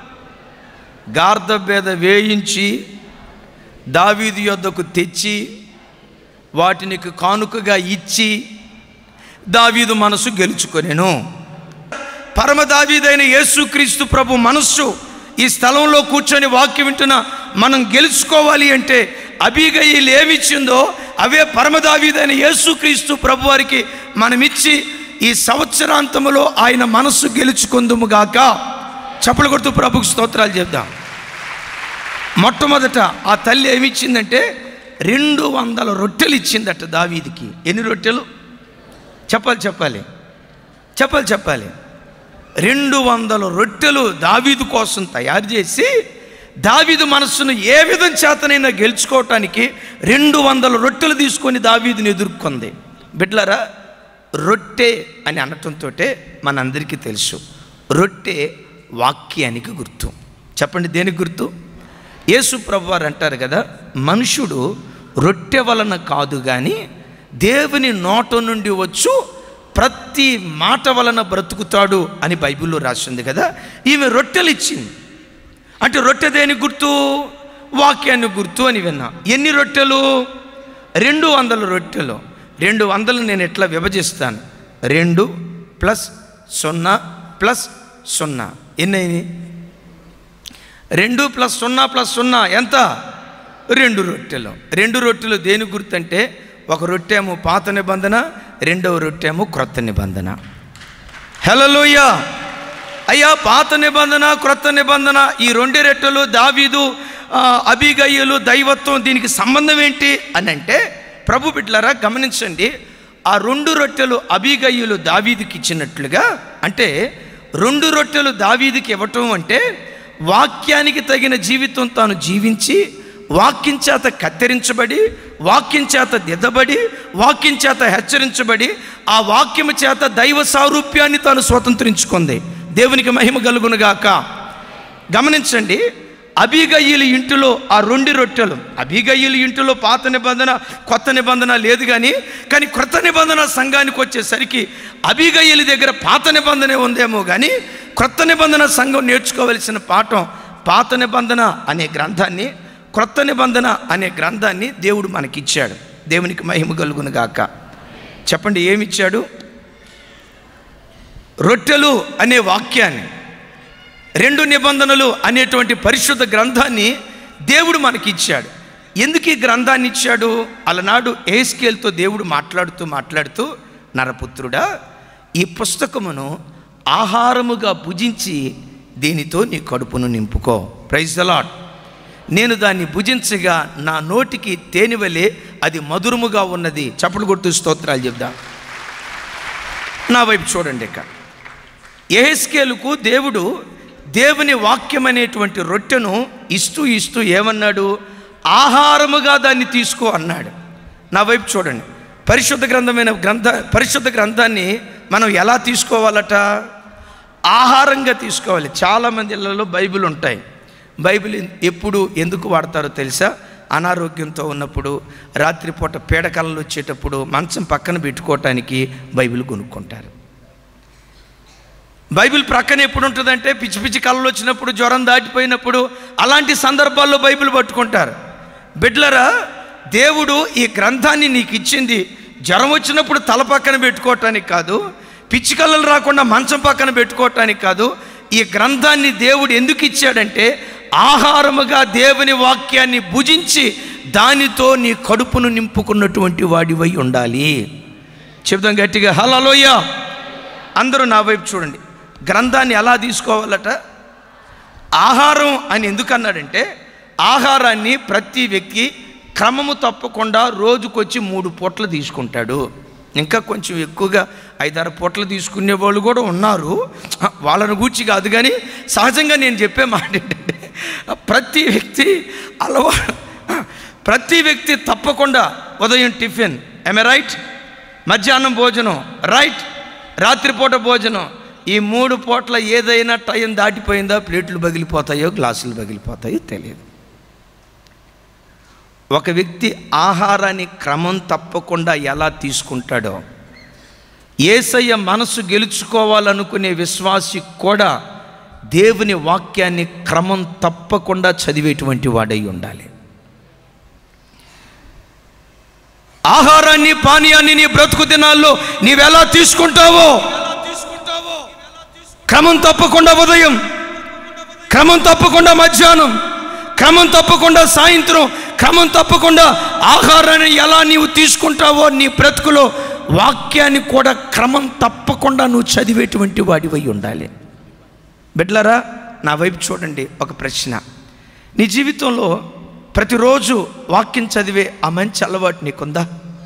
గార్ధబేద వేయించి దావీదు యొద్దకు తెచ్చి వాటిని కానుకగా ఇచ్చి దావీదు మనసు గెలుచుకొనెను పరమ దావీదైన యేసుక్రీస్తు ప్రభు మనస్సు ఈ స్థలంలో కూర్చొని వాక్యం వింటున్న మనం గెలుచుకోవాలి అంటే అభిగయ్యలు ఏమిచ్చిందో అవే పరమ దావీదైన యేసుక్రీస్తు ప్రభు వారికి మనమిచ్చి ఈ సంవత్సరాంతములో ఆయన మనస్సు గెలుచుకుందుముగాక చప్పలు కొడుతూ ప్రభుకు స్తోత్రాలు చెప్దాం మొట్టమొదట ఆ తల్లి ఏమిచ్చిందంటే రెండు వందల రొట్టెలు ఇచ్చిందట దావీదికి ఎన్ని రొట్టెలు చెప్పాలి చెప్పాలి చెప్పాలి చెప్పాలి రెండు వందల రొట్టెలు దావీదు కోసం తయారు చేసి దావీదు మనస్సును ఏ విధం చేతనైనా గెలుచుకోవటానికి రెండు వందల రొట్టెలు తీసుకొని దావీదుని ఎదుర్కొంది బిడ్లరా రొట్టె అని అనటంతో మనందరికీ తెలుసు రొట్టె వాక్యానికి గుర్తు చెప్పండి దేనికి గుర్తు యేసు ప్రభు వారు అంటారు కదా మనుషుడు రొట్టె వలన కాదు కానీ దేవుని నోట నుండి వచ్చు ప్రతి మాట వలన బ్రతుకుతాడు అని బైబిల్లో రాసింది కదా ఈమె రొట్టెలు ఇచ్చింది అంటే రొట్టె దేని గుర్తు వాక్యాన్ని గుర్తు అని విన్నా ఎన్ని రొట్టెలు రెండు వందల రొట్టెలు రెండు వందలు నేను ఎట్లా విభజిస్తాను రెండు ప్లస్ సున్నా ప్లస్ సున్నా ఎన్ని అయినాయి రెండు ప్లస్ సున్నా ప్లస్ సున్నా ఎంత రెండు రొట్టెలు రెండు రొట్టెలు దేని గుర్తంటే ఒక రొట్టెమో పాత నిబంధన రెండవ రొట్టెమో క్రొత్త నిబంధన హలోయ అయ్యా పాత నిబంధన క్రొత్త నిబంధన ఈ రెండు రెట్టెలు దావీదు ఆ, అభిగయ్యులు దైవత్వం దీనికి సంబంధం ఏంటి అని అంటే ప్రభు బిడ్డలారా గమనించండి ఆ రెండు రొట్టెలు అభిగయ్యులు దావీదికి ఇచ్చినట్లుగా అంటే రెండు రొట్టెలు దావీదికి ఇవ్వటం అంటే వాక్యానికి తగిన జీవితం తాను జీవించి వాక్యం చేత కత్తిరించబడి వాక్యం చేత దిద్దబడి వాక్యం చేత హెచ్చరించబడి ఆ వాక్యము చేత దైవ సారూప్యాన్ని తాను స్వతంత్రించుకుంది దేవునికి మహిమ కలుగునుగాక గమనించండి అభిగయ్యుల ఇంటిలో ఆ రెండు రొట్టెలు అభిగయ్యుల ఇంటిలో పాత నిబంధన కొత్త నిబంధన లేదు కానీ కానీ క్రొత్త నిబంధన సంఘానికి వచ్చేసరికి అభిగయ్యుల దగ్గర పాత నిబంధన ఉందేమో కానీ క్రొత్త నిబంధన సంఘం నేర్చుకోవలసిన పాఠం పాత నిబంధన అనే గ్రంథాన్ని క్రొత్త నిబంధన అనే గ్రంథాన్ని దేవుడు మనకిచ్చాడు దేవునికి మహిమ కలుగును గాక చెప్పండి ఏమిచ్చాడు రొట్టెలు అనే వాక్యాన్ని రెండు నిబంధనలు అనేటువంటి పరిశుద్ధ గ్రంథాన్ని దేవుడు మనకి ఇచ్చాడు ఎందుకు ఈ గ్రంథాన్ని ఇచ్చాడు అలనాడు ఏస్కేల్తో దేవుడు మాట్లాడుతూ మాట్లాడుతూ నరపుత్రుడా ఈ పుస్తకమును ఆహారముగా భుజించి దీనితో నీ కడుపును నింపుకో ప్రైజ్ అలాట్ నేను దాన్ని భుజించగా నా నోటికి తేనివలే అది మధురముగా ఉన్నది చప్పలు కొడుతూ స్తోత్రాలు చెప్దాం నా వైపు చూడండి ఇక ఏహెస్కేలుకు దేవుడు దేవుని వాక్యం అనేటువంటి రొట్టెను ఇస్తూ ఇస్తూ ఏమన్నాడు ఆహారముగా దాన్ని తీసుకో అన్నాడు నా వైపు చూడండి పరిశుద్ధ గ్రంథమైన గ్రంథ పరిశుద్ధ గ్రంథాన్ని మనం ఎలా తీసుకోవాలట ఆహారంగా తీసుకోవాలి చాలామంది ఇళ్ళలో బైబిల్ ఉంటాయి బైబిల్ ఎప్పుడు ఎందుకు వాడతారో తెలుసా అనారోగ్యంతో ఉన్నప్పుడు రాత్రిపూట పీడకలలు వచ్చేటప్పుడు మంచం పక్కన పెట్టుకోవటానికి బైబిల్ కొనుక్కుంటారు బైబిల్ ప్రక్కన ఎప్పుడు ఉంటుందంటే పిచ్చి పిచ్చి కళలు వచ్చినప్పుడు జ్వరం దాటిపోయినప్పుడు అలాంటి సందర్భాల్లో బైబిల్ పట్టుకుంటారు బిడ్లరా దేవుడు ఈ గ్రంథాన్ని నీకు ఇచ్చింది జ్వరం వచ్చినప్పుడు తల పక్కన పెట్టుకోవటానికి కాదు పిచ్చి కళ్ళలు రాకుండా మంచం పక్కన పెట్టుకోవటానికి కాదు ఈ గ్రంథాన్ని దేవుడు ఎందుకు ఇచ్చాడంటే ఆహారముగా దేవుని వాక్యాన్ని భుజించి దానితో నీ కడుపును నింపుకున్నటువంటి వాడివై ఉండాలి చెప్దాం గట్టిగా హలోయ అందరూ నా వైపు చూడండి గ్రంథాన్ని ఎలా తీసుకోవాలట ఆహారం అని ఎందుకు అన్నాడంటే ఆహారాన్ని ప్రతి వ్యక్తి క్రమము తప్పకుండా రోజుకొచ్చి మూడు పూటలు తీసుకుంటాడు ఇంకా కొంచెం ఎక్కువగా ఐదారు పూటలు తీసుకునే వాళ్ళు కూడా ఉన్నారు వాళ్ళని గూర్చి కాదు కానీ సహజంగా నేను చెప్పే మాట ఏంటంటే ప్రతి వ్యక్తి అలవా ప్రతి వ్యక్తి తప్పకుండా ఉదయం టిఫిన్ ఎమె రైట్ మధ్యాహ్నం భోజనం రైట్ రాత్రిపూట భోజనం ఈ మూడు పూట్ల ఏదైనా టైం దాటిపోయిందా ప్లేట్లు పగిలిపోతాయో గ్లాసులు పగిలిపోతాయో తెలియదు ఒక వ్యక్తి ఆహారాన్ని క్రమం తప్పకుండా ఎలా తీసుకుంటాడో ఏసయ్య మనసు గెలుచుకోవాలనుకునే విశ్వాసి కూడా దేవుని వాక్యాన్ని క్రమం తప్పకుండా చదివేటువంటి వాడై ఉండాలి ఆహారాన్ని పానీయాన్ని నీ బ్రతుకు దినాల్లో నీవెలా తీసుకుంటావో క్రమం తప్పకుండా ఉదయం క్రమం తప్పకుండా మధ్యాహ్నం క్రమం తప్పకుండా సాయంత్రం క్రమం తప్పకుండా ఆహారాన్ని ఎలా నీవు తీసుకుంటావో నీ బ్రతుకులో వాక్యాన్ని కూడా క్రమం తప్పకుండా నువ్వు చదివేటువంటి వాడివై ఉండాలి బిడ్లరా నా వైపు చూడండి ఒక ప్రశ్న నీ జీవితంలో ప్రతిరోజు వాక్యం చదివే ఆ మంచి అలవాటు నీకుందా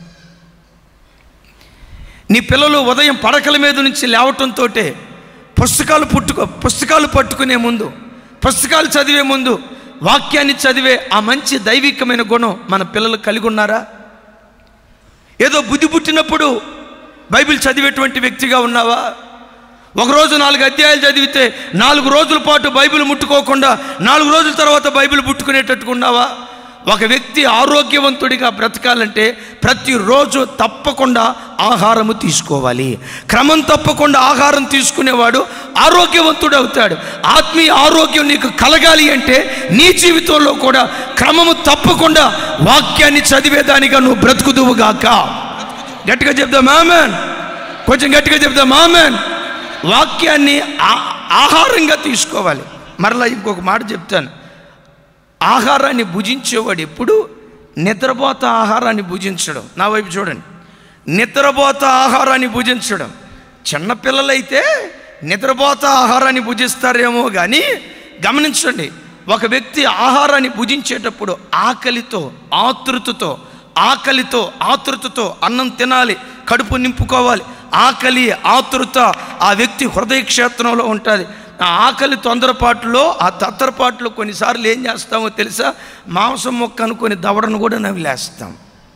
నీ పిల్లలు ఉదయం పడకల మీద నుంచి లేవటంతో పుస్తకాలు పుట్టుకో పుస్తకాలు పట్టుకునే ముందు పుస్తకాలు చదివే ముందు వాక్యాన్ని చదివే ఆ మంచి దైవికమైన గుణం మన పిల్లలు కలిగి ఉన్నారా ఏదో బుద్ధి పుట్టినప్పుడు బైబిల్ చదివేటువంటి వ్యక్తిగా ఉన్నావా ఒకరోజు నాలుగు అధ్యాయాలు చదివితే నాలుగు రోజుల పాటు బైబిల్ ముట్టుకోకుండా నాలుగు రోజుల తర్వాత బైబిల్ ముట్టుకునేటట్టుగా ఉన్నావా ఒక వ్యక్తి ఆరోగ్యవంతుడిగా బ్రతకాలంటే ప్రతిరోజు తప్పకుండా ఆహారము తీసుకోవాలి క్రమం తప్పకుండా ఆహారం తీసుకునేవాడు ఆరోగ్యవంతుడు అవుతాడు ఆత్మీయ ఆరోగ్యం నీకు కలగాలి అంటే నీ జీవితంలో కూడా క్రమము తప్పకుండా వాక్యాన్ని చదివేదానిగా నువ్వు బ్రతుకుదువుగాక గట్టిగా చెప్దాం మామన్ కొంచెం గట్టిగా చెప్దాం మామన్ వాక్యాన్ని ఆ- ఆహారంగా తీసుకోవాలి మరలా ఇంకొక మాట చెప్తాను ఆహారాన్ని భుజించేవాడు ఎప్పుడు నిద్రపోత ఆహారాన్ని భుజించడం నా వైపు చూడండి నిద్రపోత ఆహారాన్ని భుజించడం చిన్నపిల్లలైతే నిద్రపోత ఆహారాన్ని భుజిస్తారేమో కానీ గమనించండి ఒక వ్యక్తి ఆహారాన్ని భుజించేటప్పుడు ఆకలితో ఆతృతతో ఆకలితో ఆతృతతో అన్నం తినాలి కడుపు నింపుకోవాలి ఆకలి ఆతృత ఆ వ్యక్తి హృదయ క్షేత్రంలో ఉంటుంది ఆ ఆకలి తొందరపాటులో ఆ తత్తరపాటులో కొన్నిసార్లు ఏం చేస్తామో తెలుసా మాంసం మొక్క అనుకొని దవడను కూడా నవిలేస్తాం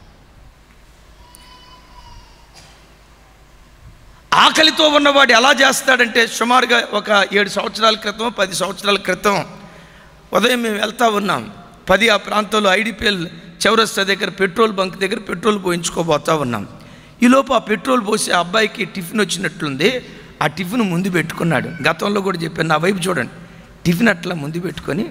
ఆకలితో ఉన్నవాడు ఎలా చేస్తాడంటే సుమారుగా ఒక ఏడు సంవత్సరాల క్రితం పది సంవత్సరాల క్రితం ఉదయం మేము వెళ్తా ఉన్నాం పది ఆ ప్రాంతంలో ఐడిపిఎల్ చౌరస్తా దగ్గర పెట్రోల్ బంక్ దగ్గర పెట్రోల్ పోయించుకోబోతా ఉన్నాం ఈలోపు ఆ పెట్రోల్ పోసి ఆ అబ్బాయికి టిఫిన్ వచ్చినట్లుంది ఆ టిఫిన్ ముందు పెట్టుకున్నాడు గతంలో కూడా చెప్పాను నా వైపు చూడండి టిఫిన్ అట్లా ముందు పెట్టుకొని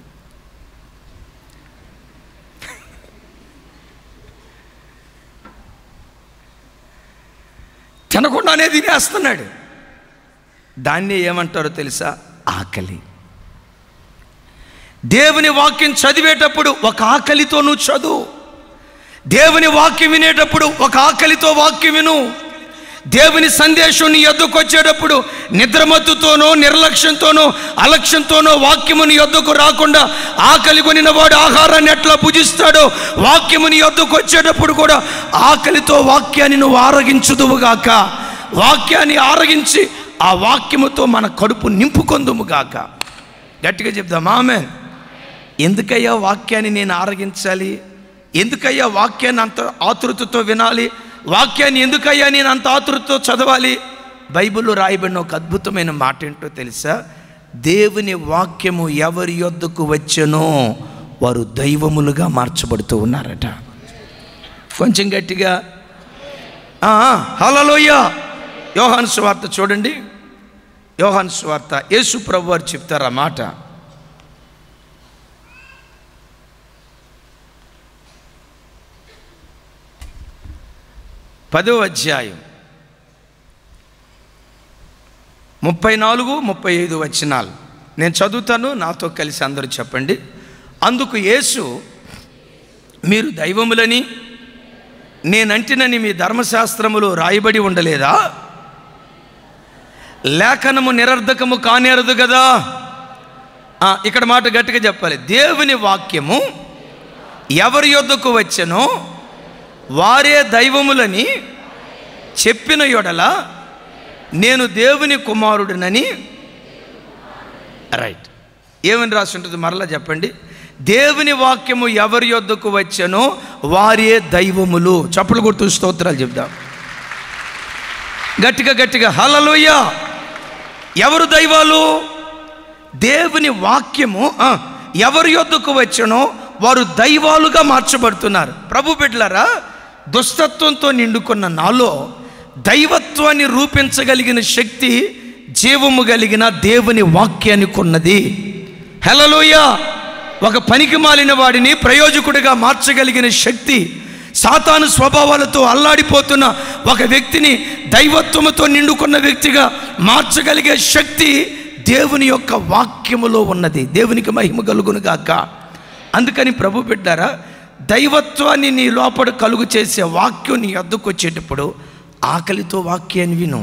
తినకుండానే తినేస్తున్నాడు దాన్ని ఏమంటారో తెలుసా ఆకలి దేవుని వాక్యం చదివేటప్పుడు ఒక ఆకలితో నువ్వు చదువు దేవుని వాక్యం వినేటప్పుడు ఒక ఆకలితో వాక్యం విను దేవుని సందేశం నీ యొద్దకు వచ్చేటప్పుడు నిద్రమత్తుతోనో నిర్లక్ష్యంతోనో అలక్ష్యంతోనో వాక్యము నీ యొద్దకు రాకుండా ఆకలి కొనిన వాడు ఆహారాన్ని ఎట్లా భుజిస్తాడో వాక్యము నీ యొద్దకు వచ్చేటప్పుడు కూడా ఆకలితో వాక్యాన్ని నువ్వు ఆరగించుదువుగాక వాక్యాన్ని ఆరగించి ఆ వాక్యముతో మన కడుపు నింపుకొందుముగాక గట్టిగా చెప్దాం ఆమె ఎందుకయ్యా వాక్యాన్ని నేను ఆరగించాలి ఎందుకయ్యా వాక్యాన్ని అంత ఆతృతతో వినాలి వాక్యాన్ని ఎందుకయ్యా నేను అంత ఆతృతతో చదవాలి బైబిల్లో రాయబడిన ఒక అద్భుతమైన మాట ఏంటో తెలుసా దేవుని వాక్యము ఎవరి యొద్దకు వచ్చెనో వారు దైవములుగా మార్చబడుతూ ఉన్నారట కొంచెం గట్టిగా హలలోయ యోహాను స్వార్త చూడండి యోహాను స్వార్త యేసు ప్రభు వారు చెప్తారు ఆ మాట పదో అధ్యాయం ముప్పై నాలుగు ముప్పై ఐదు వచనాలు నేను చదువుతాను నాతో కలిసి అందరూ చెప్పండి అందుకు యేసు మీరు దైవములని నేనంటినని మీ ధర్మశాస్త్రములో రాయబడి ఉండలేదా లేఖనము నిరర్ధకము కానేరదు కదా ఆ, ఇక్కడ మాట గట్టిగా చెప్పాలి దేవుని వాక్యము ఎవరి యొద్దకు వచ్చెనో వారే దైవములని చెప్పిన యొడల నేను దేవుని కుమారుడినని రైట్ ఏమని రాసి ఉంటుంది మరలా చెప్పండి దేవుని వాక్యము ఎవరి యొద్దకు వచ్చెనో వారే దైవములు చప్పులు గుర్తు స్తోత్రాలు చెప్దాం గట్టిగా గట్టిగా హలలోయ ఎవరు దైవాలు దేవుని వాక్యము ఆ, ఎవరి యొద్దకు వచ్చనో వారు దైవాలుగా మార్చబడుతున్నారు ప్రభు బిడ్డలారా దుస్తత్వంతో నిండుకున్న నాలో దైవత్వాన్ని రూపించగలిగిన శక్తి జీవము కలిగిన దేవుని వాక్యానికి ఉన్నది హెలలోయ ఒక పనికి మాలిన వాడిని ప్రయోజకుడిగా మార్చగలిగిన శక్తి సాతాను స్వభావాలతో అల్లాడిపోతున్న ఒక వ్యక్తిని దైవత్వముతో నిండుకున్న వ్యక్తిగా మార్చగలిగే శక్తి దేవుని యొక్క వాక్యములో ఉన్నది దేవునికి మహిమ కలుగును గాక అందుకని ప్రభు బిడ్డారా దైవత్వాన్ని నీ లోపల కలుగు చేసే వాక్యం నీ వద్దకు వచ్చేటప్పుడు ఆకలితో వాక్యాన్ని విను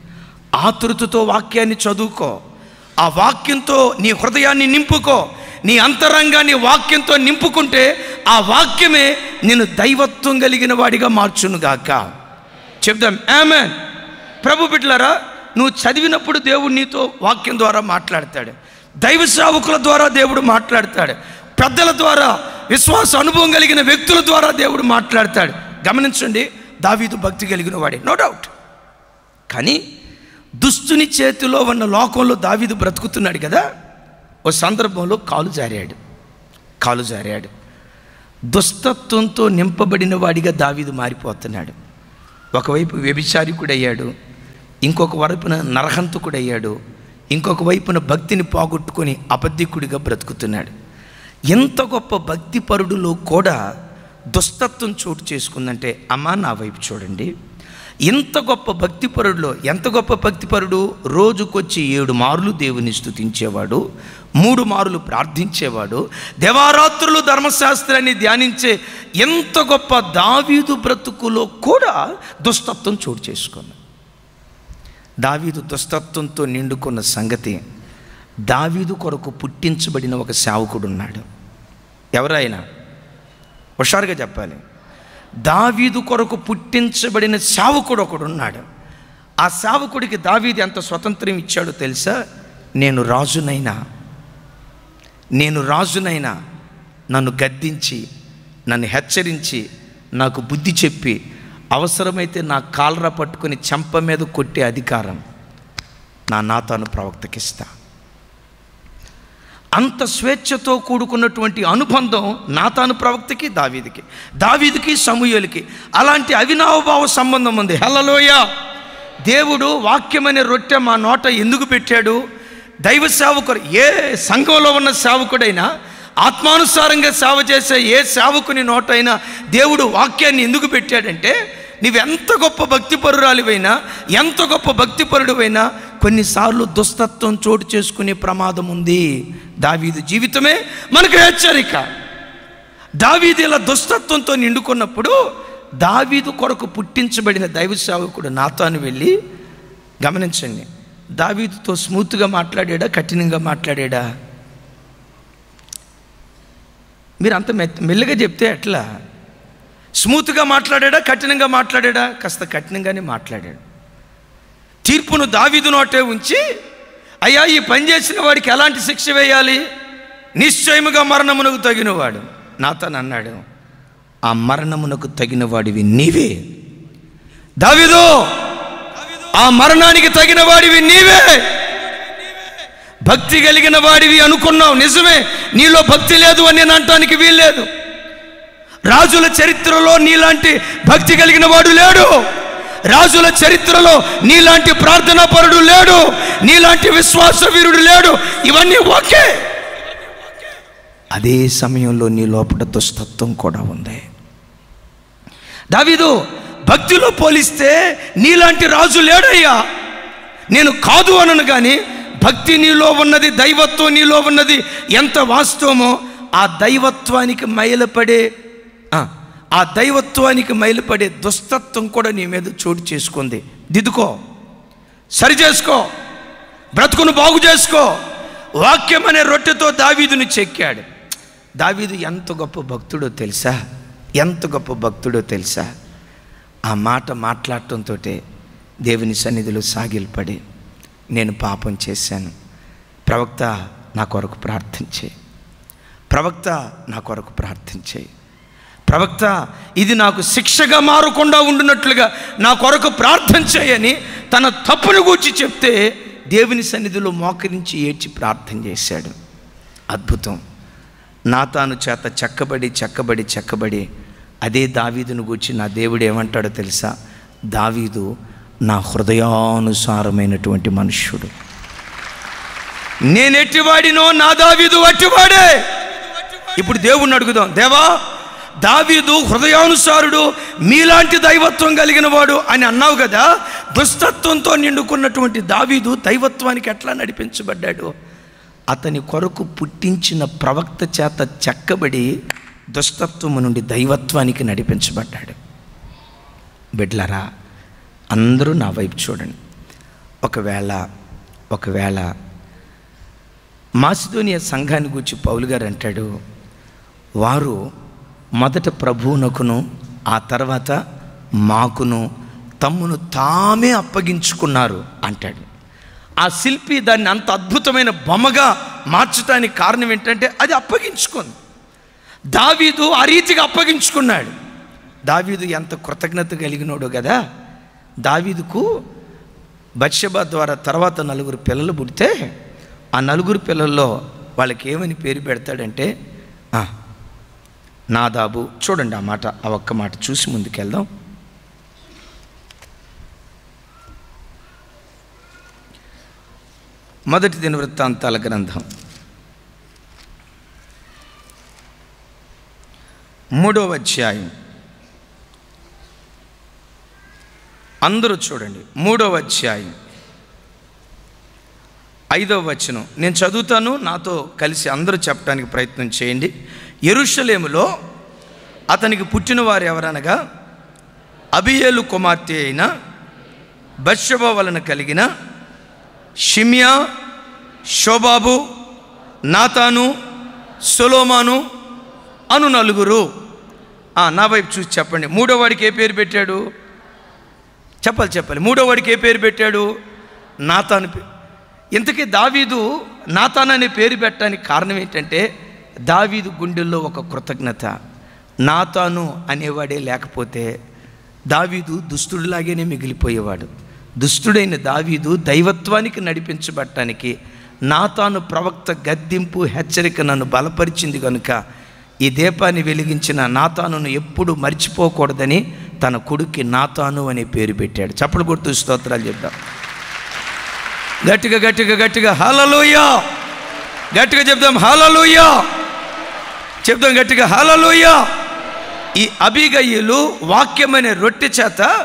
ఆతృతతో వాక్యాన్ని చదువుకో ఆ వాక్యంతో నీ హృదయాన్ని నింపుకో నీ అంతరంగాన్ని వాక్యంతో నింపుకుంటే ఆ వాక్యమే నేను దైవత్వం కలిగిన వాడిగా మార్చునుగాక చెప్దాం ఆమెన్ ప్రభు బిడ్డలారా నువ్వు చదివినప్పుడు దేవుడు నీతో వాక్యం ద్వారా మాట్లాడతాడు దైవ సేవకుల ద్వారా దేవుడు మాట్లాడతాడు పెద్దల ద్వారా విశ్వాస అనుభవం కలిగిన వ్యక్తుల ద్వారా దేవుడు మాట్లాడతాడు గమనించండి దావీదు భక్తి కలిగిన వాడే నో డౌట్ కానీ దుస్తుని చేతిలో ఉన్న లోకంలో దావీదు బ్రతుకుతున్నాడు కదా ఓ సందర్భంలో కాలు జారాడు కాలు జారాడు దుస్తత్వంతో నింపబడిన వాడిగా దావీదు మారిపోతున్నాడు ఒకవైపు వ్యభిచారికుడయ్యాడు ఇంకొక వైపున నరహంతకుడయ్యాడు ఇంకొక వైపున భక్తిని పోగొట్టుకొని అబద్ధికుడిగా బ్రతుకుతున్నాడు ఎంత గొప్ప భక్తిపరుడులో కూడా దుస్తత్వం చోటు చేసుకుందంటే అమ్మా నా వైపు చూడండి ఇంత గొప్ప భక్తిపరుడులో ఎంత గొప్ప భక్తిపరుడు రోజుకొచ్చి ఏడు మార్లు దేవుని స్తుతించేవాడు మూడు మార్లు ప్రార్థించేవాడు దేవారాత్రులు ధర్మశాస్త్రాన్ని ధ్యానించే ఎంత గొప్ప దావీదు బ్రతుకులో కూడా దుస్తత్వం చోటు చేసుకుంది దావీదు దుస్తత్వంతో నిండుకున్న సంగతి దావీదు కొరకు పుట్టించబడిన ఒక సేవకుడు ఉన్నాడు ఎవరైనా హుషారుగా చెప్పాలి దావీదు కొరకు పుట్టించబడిన సేవకుడు ఒకడు ఉన్నాడు ఆ సేవకుడికి దావీదు ఎంత స్వతంత్రం ఇచ్చాడో తెలుసా నేను రాజునైనా నేను రాజునైనా నన్ను గద్దించి నన్ను హెచ్చరించి నాకు బుద్ధి చెప్పి అవసరమైతే నా కాలర పట్టుకొని చెంప మీద కొట్టే అధికారం నా నాతాను ప్రవక్తకిస్తా అంత స్వేచ్ఛతో కూడుకున్నటువంటి అనుబంధం నాతాను ప్రవక్తకి దావీదికి దావీదికి సమూహలకి అలాంటి అవినావభావ సంబంధం ఉంది హల్లలోయ దేవుడు వాక్యమనే రొట్టె మా నోట ఎందుకు పెట్టాడు దైవ సేవకుడు ఏ సంఘంలో ఉన్న సేవకుడైనా ఆత్మానుసారంగా సేవ చేసే ఏ సేవకుని నోటైనా దేవుడు వాక్యాన్ని ఎందుకు పెట్టాడంటే నీవెంత గొప్ప భక్తిపరురాలివైనా ఎంత గొప్ప భక్తిపరుడువైనా కొన్నిసార్లు దుస్తత్వం చోటు చేసుకునే ప్రమాదం ఉంది దావీదు జీవితమే మనకు హెచ్చరిక దావీదు ఇలా దుస్తత్వంతో నిండుకున్నప్పుడు దావీదు కొరకు పుట్టించబడిన దైవ సేవకుడు నాతాను వెళ్ళి గమనించండి దావీదుతో స్మూత్గా మాట్లాడాడా కఠినంగా మాట్లాడాడా మీరు అంత మె మెల్లగా చెప్తే ఎట్లా స్మూత్గా మాట్లాడాడా కఠినంగా మాట్లాడాడా కాస్త కఠినంగానే మాట్లాడాడు తీర్పును దావీదు నోటే ఉంచి అయ్యా ఈ పని చేసిన వాడికి ఎలాంటి శిక్ష వేయాలి నిశ్చయముగా మరణమునకు తగినవాడు నాతను అన్నాడు ఆ మరణమునకు తగిన వాడివి నీవే దావీదు ఆ మరణానికి తగిన వాడివి నీవే భక్తి కలిగిన వాడివి అనుకున్నావు నిజమే నీలో భక్తి లేదు అని నేను అనటానికి వీల్లేదు రాజుల చరిత్రలో నీలాంటి భక్తి కలిగిన వాడు లేడు రాజుల చరిత్రలో నీలాంటి ప్రార్థనా పరుడు లేడు నీలాంటి విశ్వాస వీరుడు లేడు ఇవన్నీ ఓకే అదే సమయంలో నీ లోపల దుస్తత్వం కూడా ఉంది దావీదు భక్తిలో పోలిస్తే నీలాంటి రాజు లేడయ్యా నేను కాదు అనను కానీ భక్తి నీలో ఉన్నది దైవత్వం నీలో ఉన్నది ఎంత వాస్తవమో ఆ దైవత్వానికి మైలపడే ఆ, ఆ దైవత్వానికి మైలుపడే దుస్తత్వం కూడా నీ మీద చోటు చేసుకుంది దిద్దుకో సరి చేసుకో బ్రతుకును బాగు చేసుకో వాక్యం అనే రొట్టెతో దావీదుని చెక్కాడు దావీదు ఎంత గొప్ప భక్తుడో తెలుసా ఎంత గొప్ప భక్తుడో తెలుసా ఆ మాట మాట్లాడటంతో దేవుని సన్నిధిలో సాగిలపడి నేను పాపం చేశాను ప్రవక్త నా కొరకు ప్రార్థించే ప్రవక్త నా కొరకు ప్రార్థించే ప్రవక్త ఇది నాకు శిక్షగా మారకుండా ఉండునట్లుగా నా కొరకు ప్రార్థన చేయని తన తప్పును గూర్చి చెప్తే దేవుని సన్నిధిలో మోకరించి ఏడ్చి ప్రార్థన చేశాడు అద్భుతం నాతాను చేత చెక్కబడి చెక్కబడి చెక్కబడి అదే దావీదును గూర్చి నా దేవుడు ఏమంటాడో తెలుసా దావీదు నా హృదయానుసారమైనటువంటి మనుష్యుడు నేనెట్టివాడినో నా దావీదు అట్టివాడే ఇప్పుడు దేవుణ్ణి అడుగుదాం దేవా దావీదు హృదయానుసారుడు మీలాంటి దైవత్వం కలిగిన వాడు అని అన్నావు కదా దుస్తత్వంతో నిండుకున్నటువంటి దావీదు దైవత్వానికి ఎట్లా నడిపించబడ్డాడు అతని కొరకు పుట్టించిన ప్రవక్త చేత చెక్కబడి దుస్తత్వము నుండి దైవత్వానికి నడిపించబడ్డాడు బిడ్లరా అందరూ నా వైపు చూడండి ఒకవేళ ఒకవేళ మాసిదోనియా సంఘాన్ని గురించి పౌలు గారు అంటాడు వారు మొదట ప్రభువునకును ఆ తర్వాత మాకును తమ్మును తామే అప్పగించుకున్నారు అంటాడు ఆ శిల్పి దాన్ని అంత అద్భుతమైన బొమ్మగా మార్చడానికి కారణం ఏంటంటే అది అప్పగించుకుంది దావీదు ఆ రీతిగా అప్పగించుకున్నాడు దావీదు ఎంత కృతజ్ఞత కలిగినోడు కదా దావీదుకు బత్షబా ద్వారా తర్వాత నలుగురు పిల్లలు పుడితే ఆ నలుగురు పిల్లల్లో వాళ్ళకి ఏమని పేరు పెడతాడంటే "ఆ, నాదాబు చూడండి ఆ మాట ఆ ఒక్క మాట చూసి ముందుకెళ్దాం మొదటి దిన వృత్తాంతాల గ్రంథం మూడవ అధ్యాయం అందరూ చూడండి మూడవ అధ్యాయం ఐదవ వచనం నేను చదువుతాను నాతో కలిసి అందరూ చెప్పడానికి ప్రయత్నం చేయండి ఎరుషలేములో అతనికి పుట్టిన వారు ఎవరనగా అబియేలు కుమార్తె అయిన బత్షబ వలన కలిగిన షిమ్యా షోబాబు నాతాను సొలోమాను అను నలుగురు ఆ, నా వైపు చూసి చెప్పండి మూడో వాడికి ఏ పేరు పెట్టాడు చెప్పాలి చెప్పాలి మూడో వాడికి ఏ పేరు పెట్టాడు నాతాను పే- ఇంతకీ దావీదు నాతాన్ అనే పేరు పెట్టడానికి కారణం ఏంటంటే దావీదు గుండెల్లో ఒక కృతజ్ఞత నాతాను అనేవాడే లేకపోతే దావీదు దుష్టుడిలాగానే మిగిలిపోయేవాడు దుష్టుడైన దావీదు దైవత్వానికి నడిపించబడటానికి నాతాను ప్రవక్త గద్దింపు హెచ్చరిక నన్ను బలపరిచింది కనుక ఈ దీపాన్ని వెలిగించిన నాతానును ఎప్పుడు మర్చిపోకూడదని తన కొడుక్కి నాతాను అనే పేరు పెట్టాడు చప్పలు కొడుతూ స్తోత్రాలు చెప్దాం గట్టిగా గట్టిగా గట్టిగా హలలోయా గట్టిగా చెప్దాం హలలోయా చెప్దాం గట్టిగా హలలోయా ఈ అభిగయ్యులు వాక్యమనే రొట్టె చేత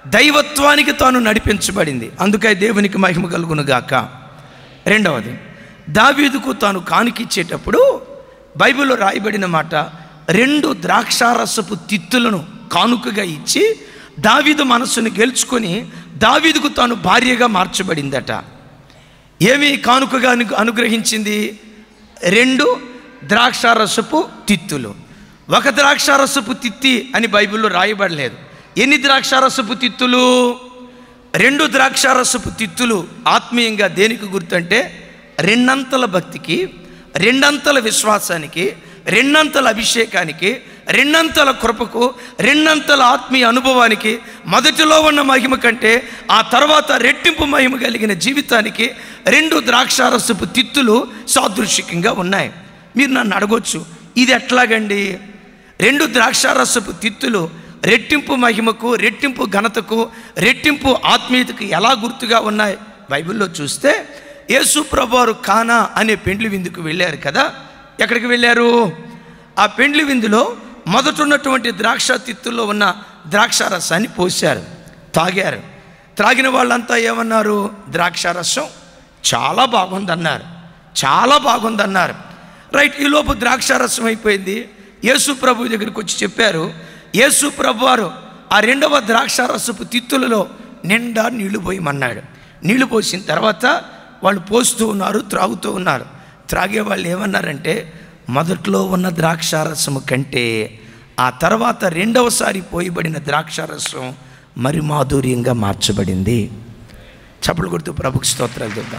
దైవత్వానికి తాను నడిపించబడింది అందుకై దేవునికి మహిమ కలుగును గాక రెండవది దావీదుకు తాను కానుకిచ్చేటప్పుడు బైబిల్లో రాయబడిన మాట రెండు ద్రాక్షారసపు తిత్తులను కానుకగా ఇచ్చి దావీదు మనస్సును గెలుచుకొని దావీదుకు తాను భార్యగా మార్చబడిందట ఏమి కానుకగా అను అనుగ్రహించింది రెండు ద్రాక్షారసపు తిత్తులు ఒక ద్రాక్షారసపు తిత్తి అని బైబిల్లో రాయబడలేదు ఎన్ని ద్రాక్షారసపు తిత్తులు రెండు ద్రాక్షారసపు తిత్తులు ఆత్మీయంగా దేనికి గుర్తంటే రెండంతల భక్తికి రెండంతల విశ్వాసానికి రెండంతల అభిషేకానికి రెండంతల కృపకు రెండంతల ఆత్మీయ అనుభవానికి మొదటిలో ఉన్న మహిమ కంటే ఆ తర్వాత రెట్టింపు మహిమ కలిగిన జీవితానికి రెండు ద్రాక్షారసపు తిత్తులు సాదృశ్యకంగా ఉన్నాయి మీరు నన్ను అడగొచ్చు ఇది ఎట్లాగండి రెండు ద్రాక్షారసపు తిత్తులు రెట్టింపు మహిమకు రెట్టింపు ఘనతకు రెట్టింపు ఆత్మీయతకు ఎలా గుర్తుగా ఉన్నాయి బైబిల్లో చూస్తే యేసు ప్రభువారు కానా అనే పెండ్లి విందుకు వెళ్ళారు కదా ఎక్కడికి వెళ్ళారు ఆ పెండ్లి విందులో మొదట ఉన్నటువంటి ద్రాక్ష తిత్తుల్లో ఉన్న ద్రాక్షారసాన్ని పోశారు తాగారు త్రాగిన వాళ్ళంతా ఏమన్నారు ద్రాక్షారసం చాలా బాగుందన్నారు చాలా బాగుందన్నారు రైట్ ఈలోపు ద్రాక్షారసం అయిపోయింది యేసు ప్రభు దగ్గరికి వచ్చి చెప్పారు యేసు ప్రభు వారు ఆ రెండవ ద్రాక్షారసపు తిత్తులలో నిండా నీళ్లు పోయమన్నాడు నీళ్లు పోసిన తర్వాత వాళ్ళు పోస్తూ ఉన్నారు త్రాగుతూ ఉన్నారు త్రాగే వాళ్ళు ఏమన్నారంటే మొదట్లో ఉన్న ద్రాక్షారసము కంటే ఆ తర్వాత రెండవసారి పోయబడిన ద్రాక్షారసం మరి మాధుర్యంగా మార్చబడింది చప్పలు కొడుతూ ప్రభుకి స్తోత్రాలు చూద్దాం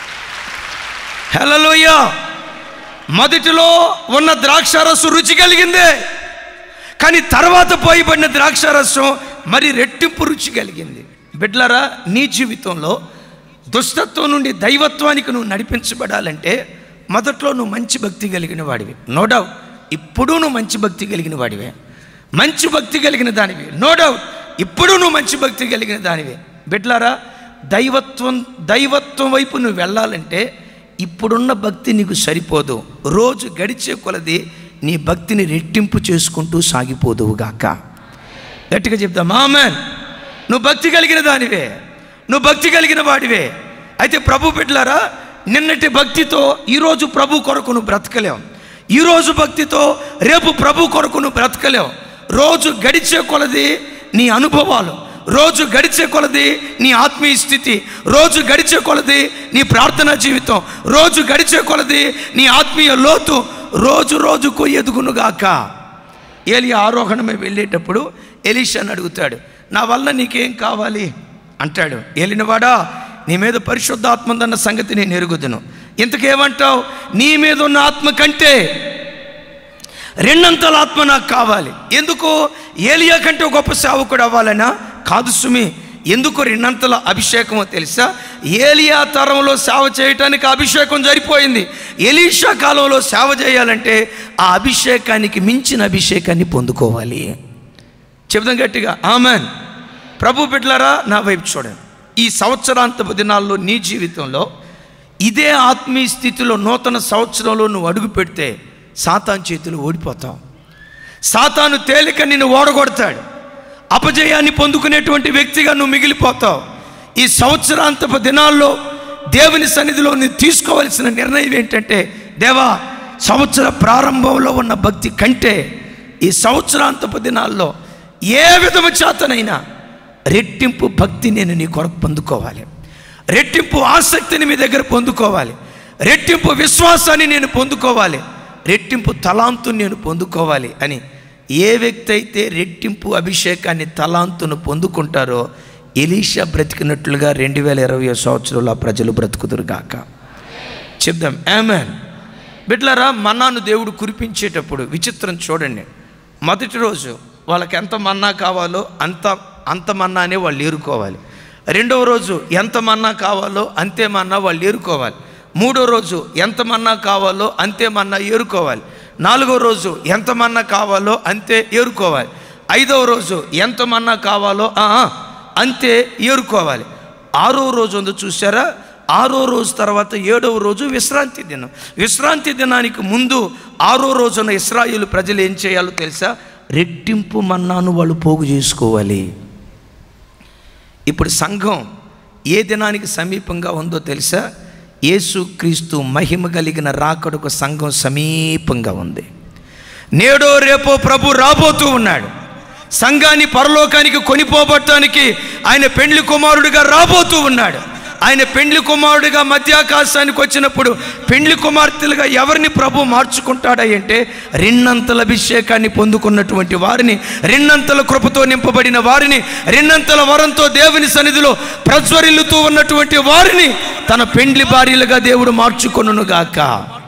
హలోయ మొదటిలో ఉన్న ద్రాక్షారసం రుచి కలిగిందే కానీ తర్వాత పోయబడిన ద్రాక్షారసం మరి రెట్టింపు రుచి కలిగింది బిడ్లరా నీ జీవితంలో దుష్టత్వం నుండి దైవత్వానికి నువ్వు నడిపించబడాలంటే మొదట్లో నువ్వు మంచి భక్తి కలిగిన వాడివి నో డౌట్ ఇప్పుడు నువ్వు మంచి భక్తి కలిగిన వాడివే మంచి భక్తి కలిగిన దానివి నో డౌట్ ఇప్పుడు నువ్వు మంచి భక్తి కలిగిన దానివే బిడ్లారా దైవత్వం దైవత్వం వైపు నువ్వు వెళ్ళాలంటే ఇప్పుడున్న భక్తి నీకు సరిపోదు రోజు గడిచే కొలది నీ భక్తిని రెట్టింపు చేసుకుంటూ సాగిపోదువుగాక గట్టిగా చెప్తా మామన్ నువ్వు భక్తి కలిగిన దానివే నువ్వు భక్తి కలిగిన వాడివే అయితే ప్రభు బిడ్డలారా నిన్నటి భక్తితో ఈరోజు ప్రభు కొరకు నువ్వు బ్రతకలేవు ఈరోజు భక్తితో రేపు ప్రభు కొరకు నువ్వు బ్రతకలేవు రోజు గడిచే కొలది నీ అనుభవాలు రోజు గడిచే కొలది నీ ఆత్మీయ స్థితి రోజు గడిచే కొలది నీ ప్రార్థనా జీవితం రోజు గడిచే కొలది నీ ఆత్మీయ లోతు రోజు రోజుకు ఎదుగునుగాక ఏలి ఆరోహణమే వెళ్ళేటప్పుడు ఎలీషాని అడుగుతాడు నా వల్ల నీకేం కావాలి అంటాడు ఏలినవాడా నీ మీద పరిశుద్ధాత్మ ఉందన్న సంగతి నేను ఎరుగుదును ఇంతకేమంటావు నీ మీద ఉన్న ఆత్మ కంటే రెండంతల ఆత్మ నాకు కావాలి ఎందుకు ఏలియా కంటే గొప్ప సేవకుడు అవ్వాలనా కాదు సుమి ఎందుకు రెండంతల అభిషేకమో తెలుసా ఏలియా తరంలో సేవ చేయటానికి అభిషేకం సరిపోయింది ఎలీషా కాలంలో సేవ చేయాలంటే ఆ అభిషేకానికి మించిన అభిషేకాన్ని పొందుకోవాలి చెబుదాం గట్టిగా ఆమెన్ ప్రభు బిడ్డలారా నా వైపు చూడండి ఈ సంవత్సరాంతపు దినాల్లో నీ జీవితంలో ఇదే ఆత్మీయ స్థితిలో నూతన సంవత్సరంలో నువ్వు అడుగు పెడితే సాతాన్ చేతులు ఓడిపోతావు సాతాను తేలిక నిన్ను ఓడగొడతాడు అపజయాన్ని పొందుకునేటువంటి వ్యక్తిగా నువ్వు మిగిలిపోతావు ఈ సంవత్సరాంతపు దినాల్లో దేవుని సన్నిధిలో నువ్వు తీసుకోవలసిన నిర్ణయం ఏంటంటే దేవా సంవత్సర ప్రారంభంలో ఉన్న భక్తి కంటే ఈ సంవత్సరాంతపు దినాల్లో ఏ విధము చేతనైనా రెట్టింపు భక్తి నేను నీ కొరకు పొందుకోవాలి రెట్టింపు ఆసక్తిని మీ దగ్గర పొందుకోవాలి రెట్టింపు విశ్వాసాన్ని నేను పొందుకోవాలి రెట్టింపు తలాంతు నేను పొందుకోవాలి అని ఏ వ్యక్తి అయితే రెట్టింపు అభిషేకాన్ని తలాంతును పొందుకుంటారో ఎలీషా బ్రతికినట్లుగా రెండు వేల ఇరవై సంవత్సరంలో ఆ ప్రజలు బ్రతుకుదురుగాక చెప్దాం ఆమెన్ బిడ్లరా మన్నాను దేవుడు కురిపించేటప్పుడు విచిత్రం చూడండి మొదటి రోజు వాళ్ళకి ఎంత మన్నా కావాలో అంత అంత మన్నానే వాళ్ళు ఏరుకోవాలి రెండవ రోజు ఎంత మన్నా కావాలో అంతే మన్నా వాళ్ళు ఏరుకోవాలి మూడో రోజు ఎంత మన్నా కావాలో అంతే మన్నా ఏరుకోవాలి నాలుగో రోజు ఎంత మన్నా కావాలో అంతే ఏరుకోవాలి ఐదవ రోజు ఎంత మన్నా కావాలో ఆ, ఆ, అంతే ఏరుకోవాలి ఆరో రోజు ఉందో చూసారా ఆరో రోజు తర్వాత ఏడవ రోజు విశ్రాంతి దినం విశ్రాంతి దినానికి ముందు ఆరో రోజున ఇస్రాయేలు ప్రజలు ఏం చేయాలో తెలుసా రెట్టింపు మన్నాను వాళ్ళు పోగు చేసుకోవాలి ఇప్పుడు సంఘం ఏ దినానికి సమీపంగా ఉందో తెలుసా యేసు క్రీస్తు మహిమ కలిగిన రాకడకు సంఘం సమీపంగా ఉంది నేడో రేపో ప్రభు రాబోతూ ఉన్నాడు సంఘాన్ని పరలోకానికి కొనిపోబట్టడానికి ఆయన పెండ్లి కుమారుడిగా రాబోతూ ఉన్నాడు ఆయన పెండ్లి కుమారుడిగా మధ్యాకాశానికి వచ్చినప్పుడు పెండ్లి కుమార్తెలుగా ఎవరిని ప్రభు మార్చుకుంటాడా అంటే రెండంతల అభిషేకాన్ని పొందుకున్నటువంటి వారిని రెండంతల కృపతో నింపబడిన వారిని రెండంతల వరంతో దేవుని సన్నిధిలో ప్రజ్వరిల్లుతూ ఉన్నటువంటి వారిని తన పెండ్లి భార్యలుగా దేవుడు మార్చుకొనుగాక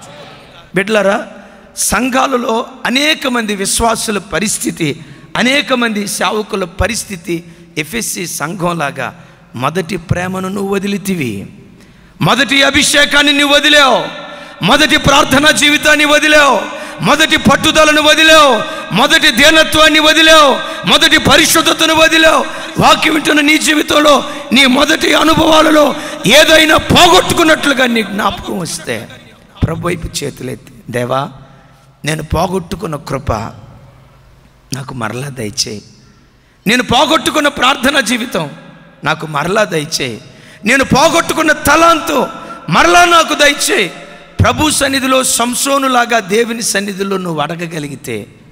బిడ్లరా సంఘాలలో అనేక మంది విశ్వాసుల పరిస్థితి అనేక మంది సేవకుల పరిస్థితి ఎఫ్ఎస్సి సంఘంలాగా మొదటి ప్రేమను నువ్వు వదిలితివి మొదటి అభిషేకాన్ని నువ్వు వదిలేవు మొదటి ప్రార్థనా జీవితాన్ని వదిలేవు మొదటి పట్టుదలను వదిలేవు మొదటి దీనత్వాన్ని వదిలేవు మొదటి పరిశుద్ధతను వదిలేవు వాక్యం వింటున్న నీ జీవితంలో నీ మొదటి అనుభవాలలో ఏదైనా పోగొట్టుకున్నట్లుగా నీ జ్ఞాపకం వస్తే ప్రభు వైపు చేతులెత్తి దేవా నేను పోగొట్టుకున్న కృప నాకు మరలా దయచేయి నేను పోగొట్టుకున్న ప్రార్థనా జీవితం నాకు మరలా దయచేయి నేను పోగొట్టుకున్న తలాంతో మరలా నాకు దయచేయి ప్రభు సన్నిధిలో సంసోనులాగా దేవుని సన్నిధిలో నువ్వు అడగగలిగితే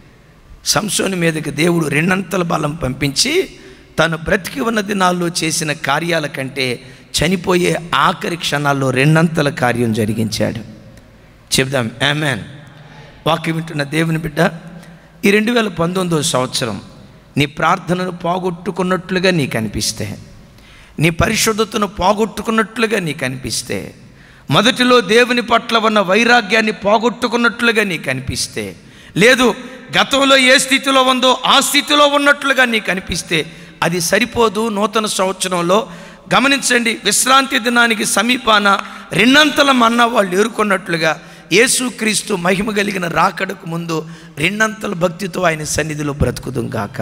సంసోని మీదకి దేవుడు రెండంతల బలం పంపించి తను బ్రతికి ఉన్న దినాల్లో చేసిన కార్యాల కంటే చనిపోయే ఆఖరి క్షణాల్లో రెండంతల కార్యం జరిగించాడు చెప్దాం ఆమెన్ వాక్యం వింటున్న దేవుని బిడ్డ ఈ రెండు వేల పంతొమ్మిదో సంవత్సరం నీ ప్రార్థనను పోగొట్టుకున్నట్లుగా నీకు అనిపిస్తే నీ పరిశుద్ధతను పోగొట్టుకున్నట్లుగా నీకు అనిపిస్తే మొదటిలో దేవుని పట్ల ఉన్న వైరాగ్యాన్ని పోగొట్టుకున్నట్లుగా నీకు అనిపిస్తే లేదు గతంలో ఏ స్థితిలో ఉందో ఆ స్థితిలో ఉన్నట్లుగా నీకు అనిపిస్తే అది సరిపోదు నూతన సంవత్సరంలో గమనించండి విశ్రాంతి దినానికి సమీపాన రెండంతల మన్నా వాళ్ళు ఎరుకున్నట్లుగా యేసుక్రీస్తు మహిమ కలిగిన రాకడకు ముందు రెండంతల భక్తితో ఆయన సన్నిధిలో బ్రతుకుదుం గాక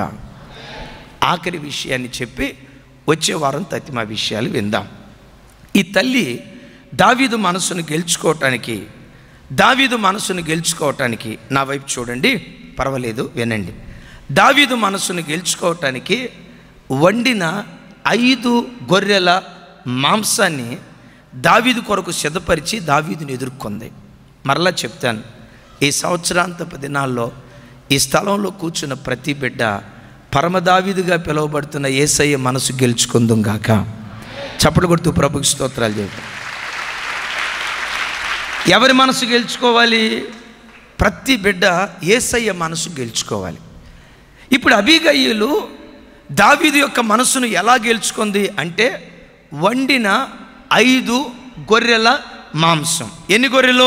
ఆఖరి విషయాన్ని చెప్పి వచ్చే వారం తతిమా విషయాలు విందాం ఈ తల్లి దావీదు మనసును గెలుచుకోవటానికి దావీదు మనసును గెలుచుకోవటానికి నా వైపు చూడండి పర్వాలేదు వినండి దావీదు మనసును గెలుచుకోవటానికి వండిన ఐదు గొర్రెల మాంసాన్ని దావీదు కొరకు సిద్ధపరిచి దావీదుని ఎదుర్కొంది మరలా చెప్తాను ఈ సంవత్సరాంతపు దినాల్లో ఈ స్థలంలో కూర్చున్న ప్రతి బిడ్డ పరమదావీదుగా పిలువబడుతున్న ఏసయ్య మనసు గెలుచుకుందాం గాక చప్పటి కొడుతూ ప్రభుకి స్తోత్రాలు చెప్పు ఎవరి మనసు గెలుచుకోవాలి ప్రతి బిడ్డ ఏసయ్య మనసు గెలుచుకోవాలి ఇప్పుడు అభిగయ్యులు దావీదు యొక్క మనసును ఎలా గెలుచుకుంది అంటే వండిన ఐదు గొర్రెల మాంసం ఎన్ని గొర్రెలు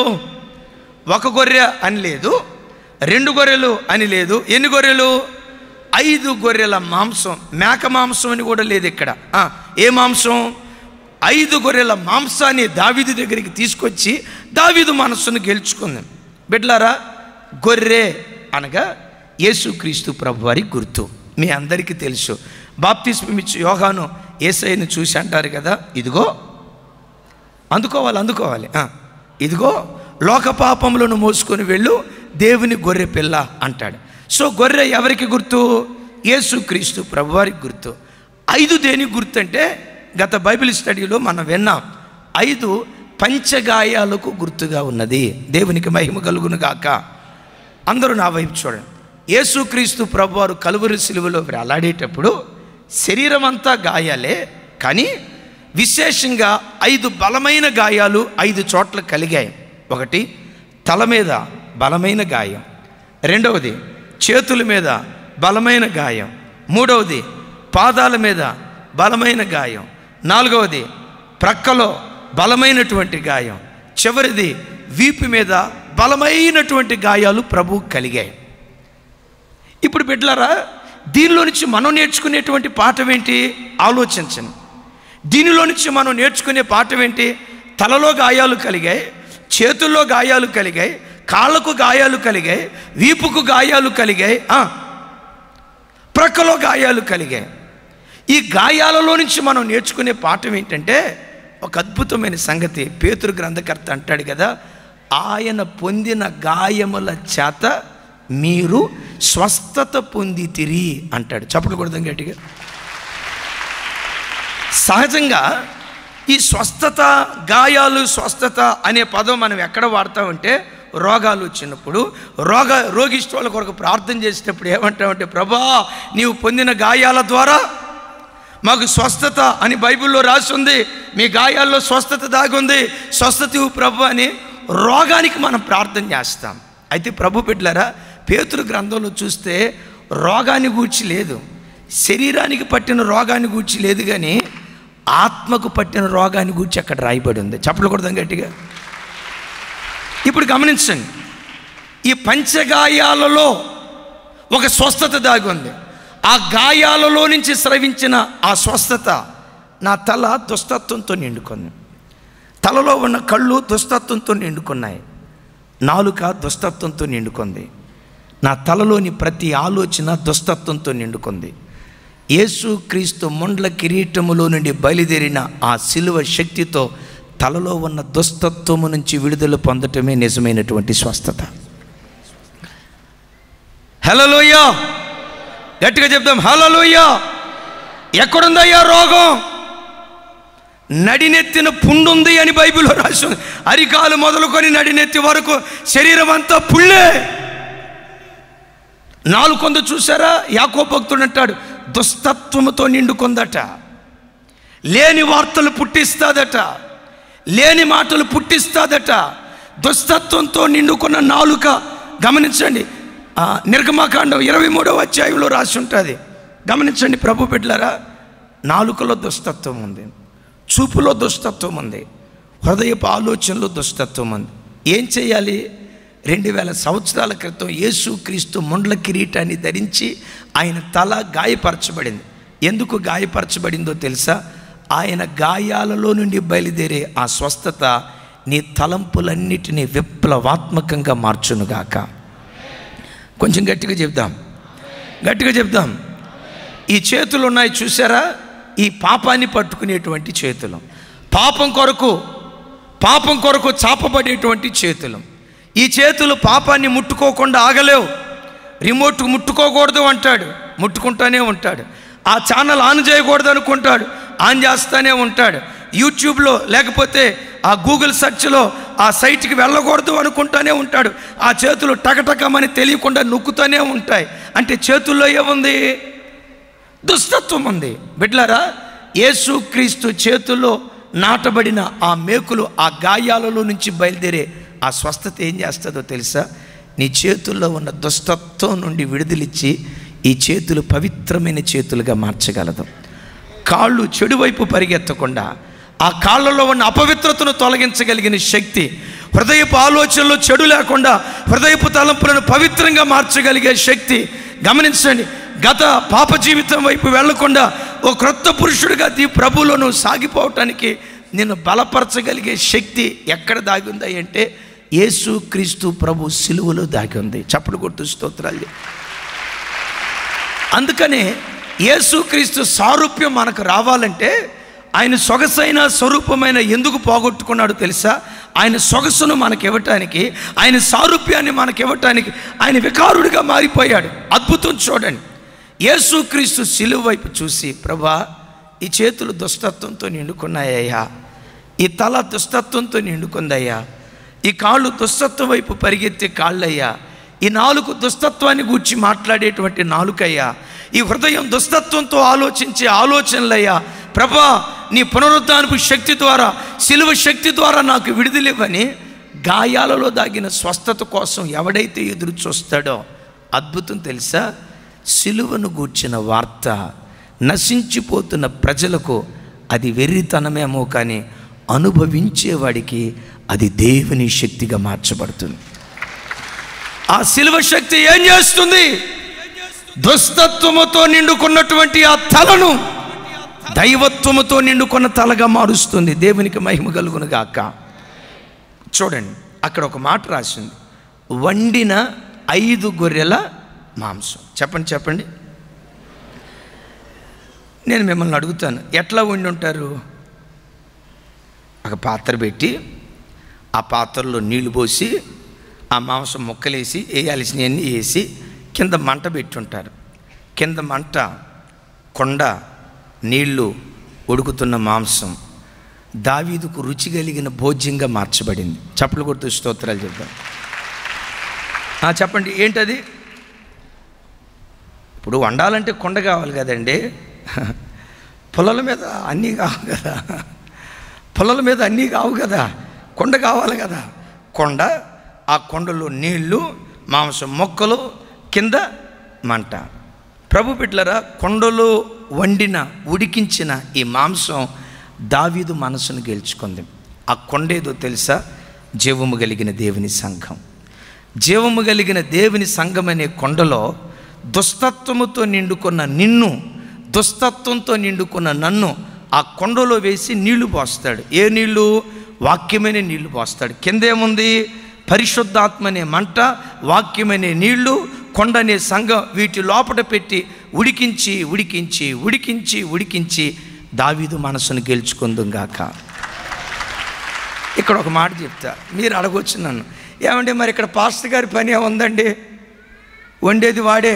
ఒక గొర్రె అని లేదు రెండు గొర్రెలు అని లేదు ఎన్ని గొర్రెలు ఐదు గొర్రెల మాంసం మేక మాంసం అని కూడా లేదు ఇక్కడ ఆ, ఏ మాంసం ఐదు గొర్రెల మాంసాన్ని దావీదు దగ్గరికి తీసుకొచ్చి దావీదు మనస్సును గెలుచుకుంది బిడ్లారా గొర్రె అనగా యేసుక్రీస్తు ప్రభు వారి గుర్తు మీ అందరికీ తెలుసు బాప్తిస్మిచ్చు యోగాను ఏసైని చూసి అంటారు కదా ఇదిగో అందుకోవాలి అందుకోవాలి ఆ, ఇదిగో లోక పాపములను మోసుకొని వెళ్ళు దేవుని గొర్రె పిల్ల అంటాడు సో గొర్రె ఎవరికి గుర్తు యేసుక్రీస్తు ప్రభువారికి గుర్తు ఐదు దేనికి గుర్తు అంటే గత బైబిల్ స్టడీలో మనం విన్నాం ఐదు పంచగాయాలకు గుర్తుగా ఉన్నది దేవునికి మహిమ కలుగును గాక అందరూ నా వైపు చూడండి యేసుక్రీస్తు ప్రభువారు కలువరి సిలువలో వేలాడేటప్పుడు శరీరం అంతా గాయాలే కానీ విశేషంగా ఐదు బలమైన గాయాలు ఐదు చోట్ల కలిగాయి ఒకటి తల మీద బలమైన గాయం రెండవది చేతుల మీద బలమైన గాయం మూడవది పాదాల మీద బలమైన గాయం నాలుగవది ప్రక్కలో బలమైనటువంటి గాయం చివరిది వీపు మీద బలమైనటువంటి గాయాలు ప్రభు కలిగాయి ఇప్పుడు బిడ్డలారా దీనిలో నుంచి మనం నేర్చుకునేటువంటి పాఠం ఏంటి ఆలోచించండి దీనిలో నుంచి మనం నేర్చుకునే పాఠం ఏంటి తలలో గాయాలు కలిగాయి చేతుల్లో గాయాలు కలిగాయి కాళ్ళకు గాయాలు కలిగాయి వీపుకు గాయాలు కలిగాయి ఆ, ప్రక్కలో గాయాలు కలిగాయి ఈ గాయాలలో నుంచి మనం నేర్చుకునే పాఠం ఏంటంటే ఒక అద్భుతమైన సంగతి పేతురు గ్రంథకర్త అంటాడు కదా ఆయన పొందిన గాయముల చేత మీరు స్వస్థత పొందితిరి అంటాడు చప్పట్లు కొడదాం గట్టిగా సహజంగా ఈ స్వస్థత గాయాలు స్వస్థత అనే పదం మనం ఎక్కడ వాడతామంటే రోగాలు వచ్చినప్పుడు రోగ రోగిష్టుల కొరకు ప్రార్థన చేసేటప్పుడు ఏమంటామంటే ప్రభా నీవు పొందిన గాయాల ద్వారా మాకు స్వస్థత అని బైబిల్లో రాసి ఉంది మీ గాయాల్లో స్వస్థత దాగుంది స్వస్థత ఇవ్వు ప్రభు అని రోగానికి మనం ప్రార్థన చేస్తాం అయితే ప్రభు బిడ్డలారా పేతురు గ్రంథంలో చూస్తే రోగాన్ని గూర్చి లేదు శరీరానికి పట్టిన రోగాన్ని గూర్చి లేదు కానీ ఆత్మకు పట్టిన రోగాన్ని గూర్చి అక్కడ రాయబడి ఉంది చెప్పలు కొడదాం గట్టిగా ఇప్పుడు గమనించండి ఈ పంచగాయాలలో ఒక స్వస్థత దాగి ఉంది ఆ గాయాలలో నుంచి స్రవించిన ఆ స్వస్థత నా తల దుస్తత్వంతో నిండుకుంది తలలో ఉన్న కళ్ళు దుస్తత్వంతో నిండుకున్నాయి నాలుక దుస్తత్వంతో నిండుకుంది నా తలలోని ప్రతి ఆలోచన దుస్తత్వంతో నిండుకుంది యేసు క్రీస్తు ముండ్ల కిరీటములో నుండి బయలుదేరిన ఆ శిలువ శక్తితో తలలో ఉన్న దుస్తత్వము నుంచి విడుదల పొందటమే నిజమైనటువంటి స్వస్థత హలోయ గట్టిగా చెప్దాం హలోయ ఎక్కడుందయ్యా రోగం నడినెత్తిన పుండుంది అని బైబిల్లో రాసి ఉంది అరికాలు మొదలుకొని నడినెత్తి వరకు శరీరం అంతా పుళ్ళే నాలుకొంద చూసారా యాకో భక్తుడు అంటాడు దుస్తత్వముతో నిండుకుందట లేని వార్తలు పుట్టిస్తాదట లేని మాటలు పుట్టిస్తాదట దుస్తత్వంతో నిండుకున్న నాలుక గమనించండి ఆ, నిర్గమాకాండం ఇరవై మూడవ అధ్యాయంలో రాసి ఉంటుంది గమనించండి ప్రభు బిడ్డలారా నాలుకలో దుస్తత్వం ఉంది చూపులో దుస్తత్వం ఉంది హృదయపు ఆలోచనలో దుస్తత్వం ఉంది ఏం చేయాలి రెండు వేల సంవత్సరాల క్రితం యేసు క్రీస్తు ముండ్ల కిరీటాన్ని ధరించి ఆయన తల గాయపరచబడింది ఎందుకు గాయపరచబడిందో తెలుసా ఆయన గాయాలలో నుండి బయలుదేరే ఆ స్వస్థత నీ తలంపులన్నిటినీ విప్లవాత్మకంగా మార్చునుగాక కొంచెం గట్టిగా చెప్దాం గట్టిగా చెప్దాం ఈ చేతులు ఉన్నాయి చూసారా ఈ పాపాన్ని పట్టుకునేటువంటి చేతులు పాపం కొరకు పాపం కొరకు చాపబడేటువంటి చేతులు ఈ చేతులు పాపాన్ని ముట్టుకోకుండా ఆగలేవు రిమోట్ ముట్టుకోకూడదు అంటాడు ముట్టుకుంటానే ఉంటాడు ఆ ఛానల్ ఆన్ చేయకూడదు అనుకుంటాడు ఆన్ చేస్తానే ఉంటాడు యూట్యూబ్లో లేకపోతే ఆ గూగుల్ సెర్చ్లో ఆ సైట్కి వెళ్ళకూడదు అనుకుంటానే ఉంటాడు ఆ చేతులు టకటకమని తెలియకుండా నొక్కుతూనే ఉంటాయి అంటే చేతుల్లో ఏముంది దుస్తత్వం ఉంది బిడ్లారా యేసుక్రీస్తు చేతుల్లో నాటబడిన ఆ మేకులు ఆ గాయాలలో నుంచి బయలుదేరే ఆ స్వస్థత ఏం చేస్తుందో తెలుసా నీ చేతుల్లో ఉన్న దుస్తత్వం నుండి విడుదలిచ్చి ఈ చేతులు పవిత్రమైన చేతులుగా మార్చగలదు కాళ్ళు చెడు వైపు పరిగెత్తకుండా ఆ కాళ్ళలో ఉన్న అపవిత్రతను తొలగించగలిగిన శక్తి హృదయపు ఆలోచనలో చెడు లేకుండా హృదయపు తలంపులను పవిత్రంగా మార్చగలిగే శక్తి గమనించండి గత పాప జీవితం వైపు వెళ్లకుండా ఓ క్రొత్త పురుషుడిగా దీ ప్రభువులను సాగిపోవటానికి నిన్ను బలపరచగలిగే శక్తి ఎక్కడ దాగి ఉంది అంటే యేసు క్రీస్తు ప్రభు సిలువలో దాగి ఉంది చప్పుడు కొట్టు స్తోత్రాలు అందుకనే యేసుక్రీస్తు సారూప్యం మనకు రావాలంటే ఆయన సొగసైన స్వరూపమైన ఎందుకు పోగొట్టుకున్నాడు తెలుసా ఆయన సొగసును మనకి ఇవ్వటానికి ఆయన సారూప్యాన్ని మనకి ఇవ్వటానికి ఆయన వికారుడిగా మారిపోయాడు అద్భుతం చూడండి యేసుక్రీస్తు సిలువ వైపు చూసి ప్రభా ఈ చేతులు దుస్తత్వంతో నిండుకున్నాయ్యా ఈ తల దుస్తత్వంతో నిండుకుందయ్యా ఈ కాళ్ళు దుస్తత్వం వైపు పరిగెత్తే కాళ్ళయ్యా ఈ నాలుగు దుస్తత్వాన్ని గూర్చి మాట్లాడేటువంటి నాలుకయ్యా ఈ హృదయం దుస్తత్వంతో ఆలోచించే ఆలోచనలయ్యా ప్రభా నీ పునరుద్ధానపు శక్తి ద్వారా సిలువ శక్తి ద్వారా నాకు విడుదలివ్వని గాయాలలో దాగిన స్వస్థత కోసం ఎవడైతే ఎదురు చూస్తాడో అద్భుతం తెలుసా సిలువను గూర్చిన వార్త నశించిపోతున్న ప్రజలకు అది వెర్రితనమేమో కానీ అనుభవించేవాడికి అది దేవుని శక్తిగా మార్చబడుతుంది ఆ సిలువ శక్తి ఏం చేస్తుంది దుస్తత్వముతో నిండుకున్నటువంటి ఆ తలను దైవత్వముతో నిండుకున్న తలగా మారుస్తుంది దేవునికి మహిమ కలుగును గాక చూడండి అక్కడ ఒక మాట రాసింది వండిన ఐదు గొర్రెల మాంసం చెప్పండి చెప్పండి నేను మిమ్మల్ని అడుగుతాను ఎట్లా వండి ఉంటారు ఒక పాత్ర పెట్టి ఆ పాత్రలో నీళ్లు పోసి ఆ మాంసం ముక్కలేసి వేయాల్సినవన్నీ వేసి కింద మంట పెట్టుంటారు కింద మంట కొండ నీళ్లు ఉడుకుతున్న మాంసం దావీదుకు రుచి కలిగిన భోజ్యంగా మార్చబడింది చప్పలు కొడుతూ స్తోత్రాలు చెప్తాం ఆ, చెప్పండి ఏంటది ఇప్పుడు వండాలంటే కొండ కావాలి కదండి పొలాల మీద అన్నీ కావు కదా పొలాల మీద అన్నీ కావు కదా కొండ కావాలి కదా కొండ ఆ కొండలో నీళ్లు మాంసం మొక్కలు కింద మంట ప్రభు బిడ్డలరా కొండలో వండిన ఉడికించిన ఈ మాంసం దావీదు మనసును గెలుచుకుంది ఆ కొండ ఏదో తెలుసా జీవము కలిగిన దేవుని సంఘం జీవము కలిగిన దేవుని సంఘం అనే కొండలో దుస్తత్వముతో నిండుకున్న నిన్ను దుస్తత్వంతో నిండుకున్న నన్ను ఆ కొండలో వేసి నీళ్లు పోస్తాడు ఏ నీళ్లు వాక్యమనే నీళ్లు పోస్తాడు కింద ఏముంది పరిశుద్ధాత్మ అనే మంట వాక్యమనే నీళ్లు కొండ అనే సంఘం వీటి లోపట పెట్టి ఉడికించి ఉడికించి ఉడికించి ఉడికించి దావీదు మనసును గెలుచుకుందుగాక ఇక్కడ ఒక మాట చెప్తా మీరు అడగొచ్చు నన్ను ఏమండి మరి ఇక్కడ పాస్టర్ గారి పని ఏముందండి వండేది వాడే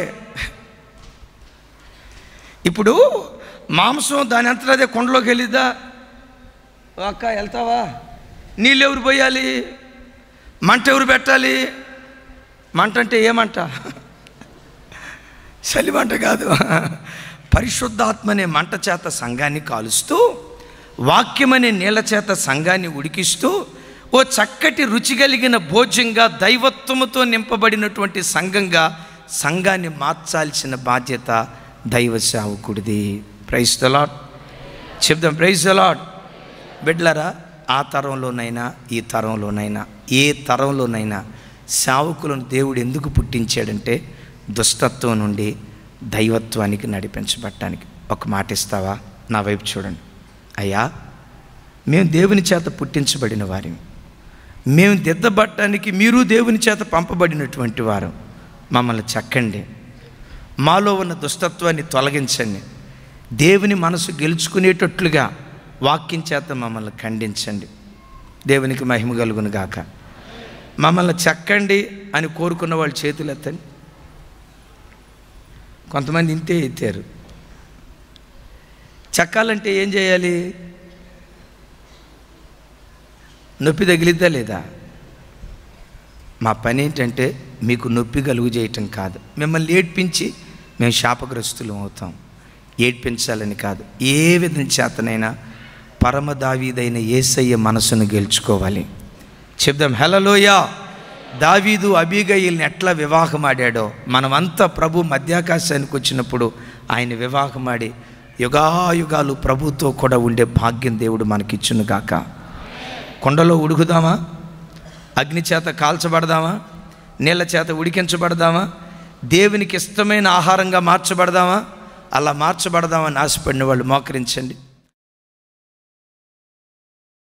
ఇప్పుడు మాంసం దాని అంతటా అదే కొండలోకి వెళ్ళిద్దా ఓ అక్క వెళ్తావా నీళ్ళు ఎవరు పోయాలి మంట ఎవరు పెట్టాలి మంట అంటే ఏమంట చలిమంట కాదు పరిశుద్ధాత్మ అనే మంట చేత సంఘాన్ని కాలుస్తూ వాక్యం అనే నీళ్ళ చేత సంఘాన్ని ఉడికిస్తూ ఓ చక్కటి రుచి కలిగిన భోజ్యంగా దైవత్వముతో నింపబడినటువంటి సంఘంగా సంఘాన్ని మార్చాల్సిన బాధ్యత దైవ సేవకుడిది ప్రైజ్ దలాట్ చెప్దాం ప్రైజ్ దలాట్ బిడ్లరా ఆ తరంలోనైనా ఈ తరంలోనైనా ఏ తరంలోనైనా సేవకులను దేవుడు ఎందుకు పుట్టించాడంటే దుష్టత్వం నుండి దైవత్వానికి నడిపించబడటానికి ఒక మాట ఇస్తావా నా వైపు చూడండి అయ్యా మేము దేవుని చేత పుట్టించబడిన వారిని మేము దిద్దబట్టడానికి మీరు దేవుని చేత పంపబడినటువంటి వారు మమ్మల్ని చక్కండి మాలో ఉన్న దుష్టత్వాన్ని తొలగించండి దేవుని మనసు గెలుచుకునేటట్లుగా వాక్యం చేత మమ్మల్ని ఖండించండి దేవునికి మహిమ కలుగును గాక మమ్మల్ని చెక్కండి అని కోరుకున్న వాళ్ళు చేతులు ఎత్తండి కొంతమంది ఇంతే ఎత్తారు చెక్కాలంటే ఏం చేయాలి నొప్పి తగిలిద్దా లేదా మా పని ఏంటంటే మీకు నొప్పి కలుగు చేయటం కాదు మిమ్మల్ని ఏడ్పించి మేము శాపగ్రస్తులం అవుతాం ఏడ్పించాలని కాదు ఏ విధం చేతనైనా పరమదావీదైన ఏసయ్య మనసును గెలుచుకోవాలి చెప్దాం హలలోయ దావీదు అబీగయిల్ని ఎట్లా వివాహం ఆడాడో మనమంతా ప్రభు మధ్యాకాశానికి వచ్చినప్పుడు ఆయన వివాహం ఆడి యుగాయుగాలు ప్రభుతో కూడా ఉండే భాగ్యం దేవుడు మనకిచ్చును గాక కొండలో ఉడుకుదామా అగ్ని చేత కాల్చబడదామా నీళ్ళ చేత ఉడికించబడదామా దేవునికి ఇష్టమైన ఆహారంగా మార్చబడదామా అలా మార్చబడదామని ఆశపడిన వాళ్ళు మోకరించండి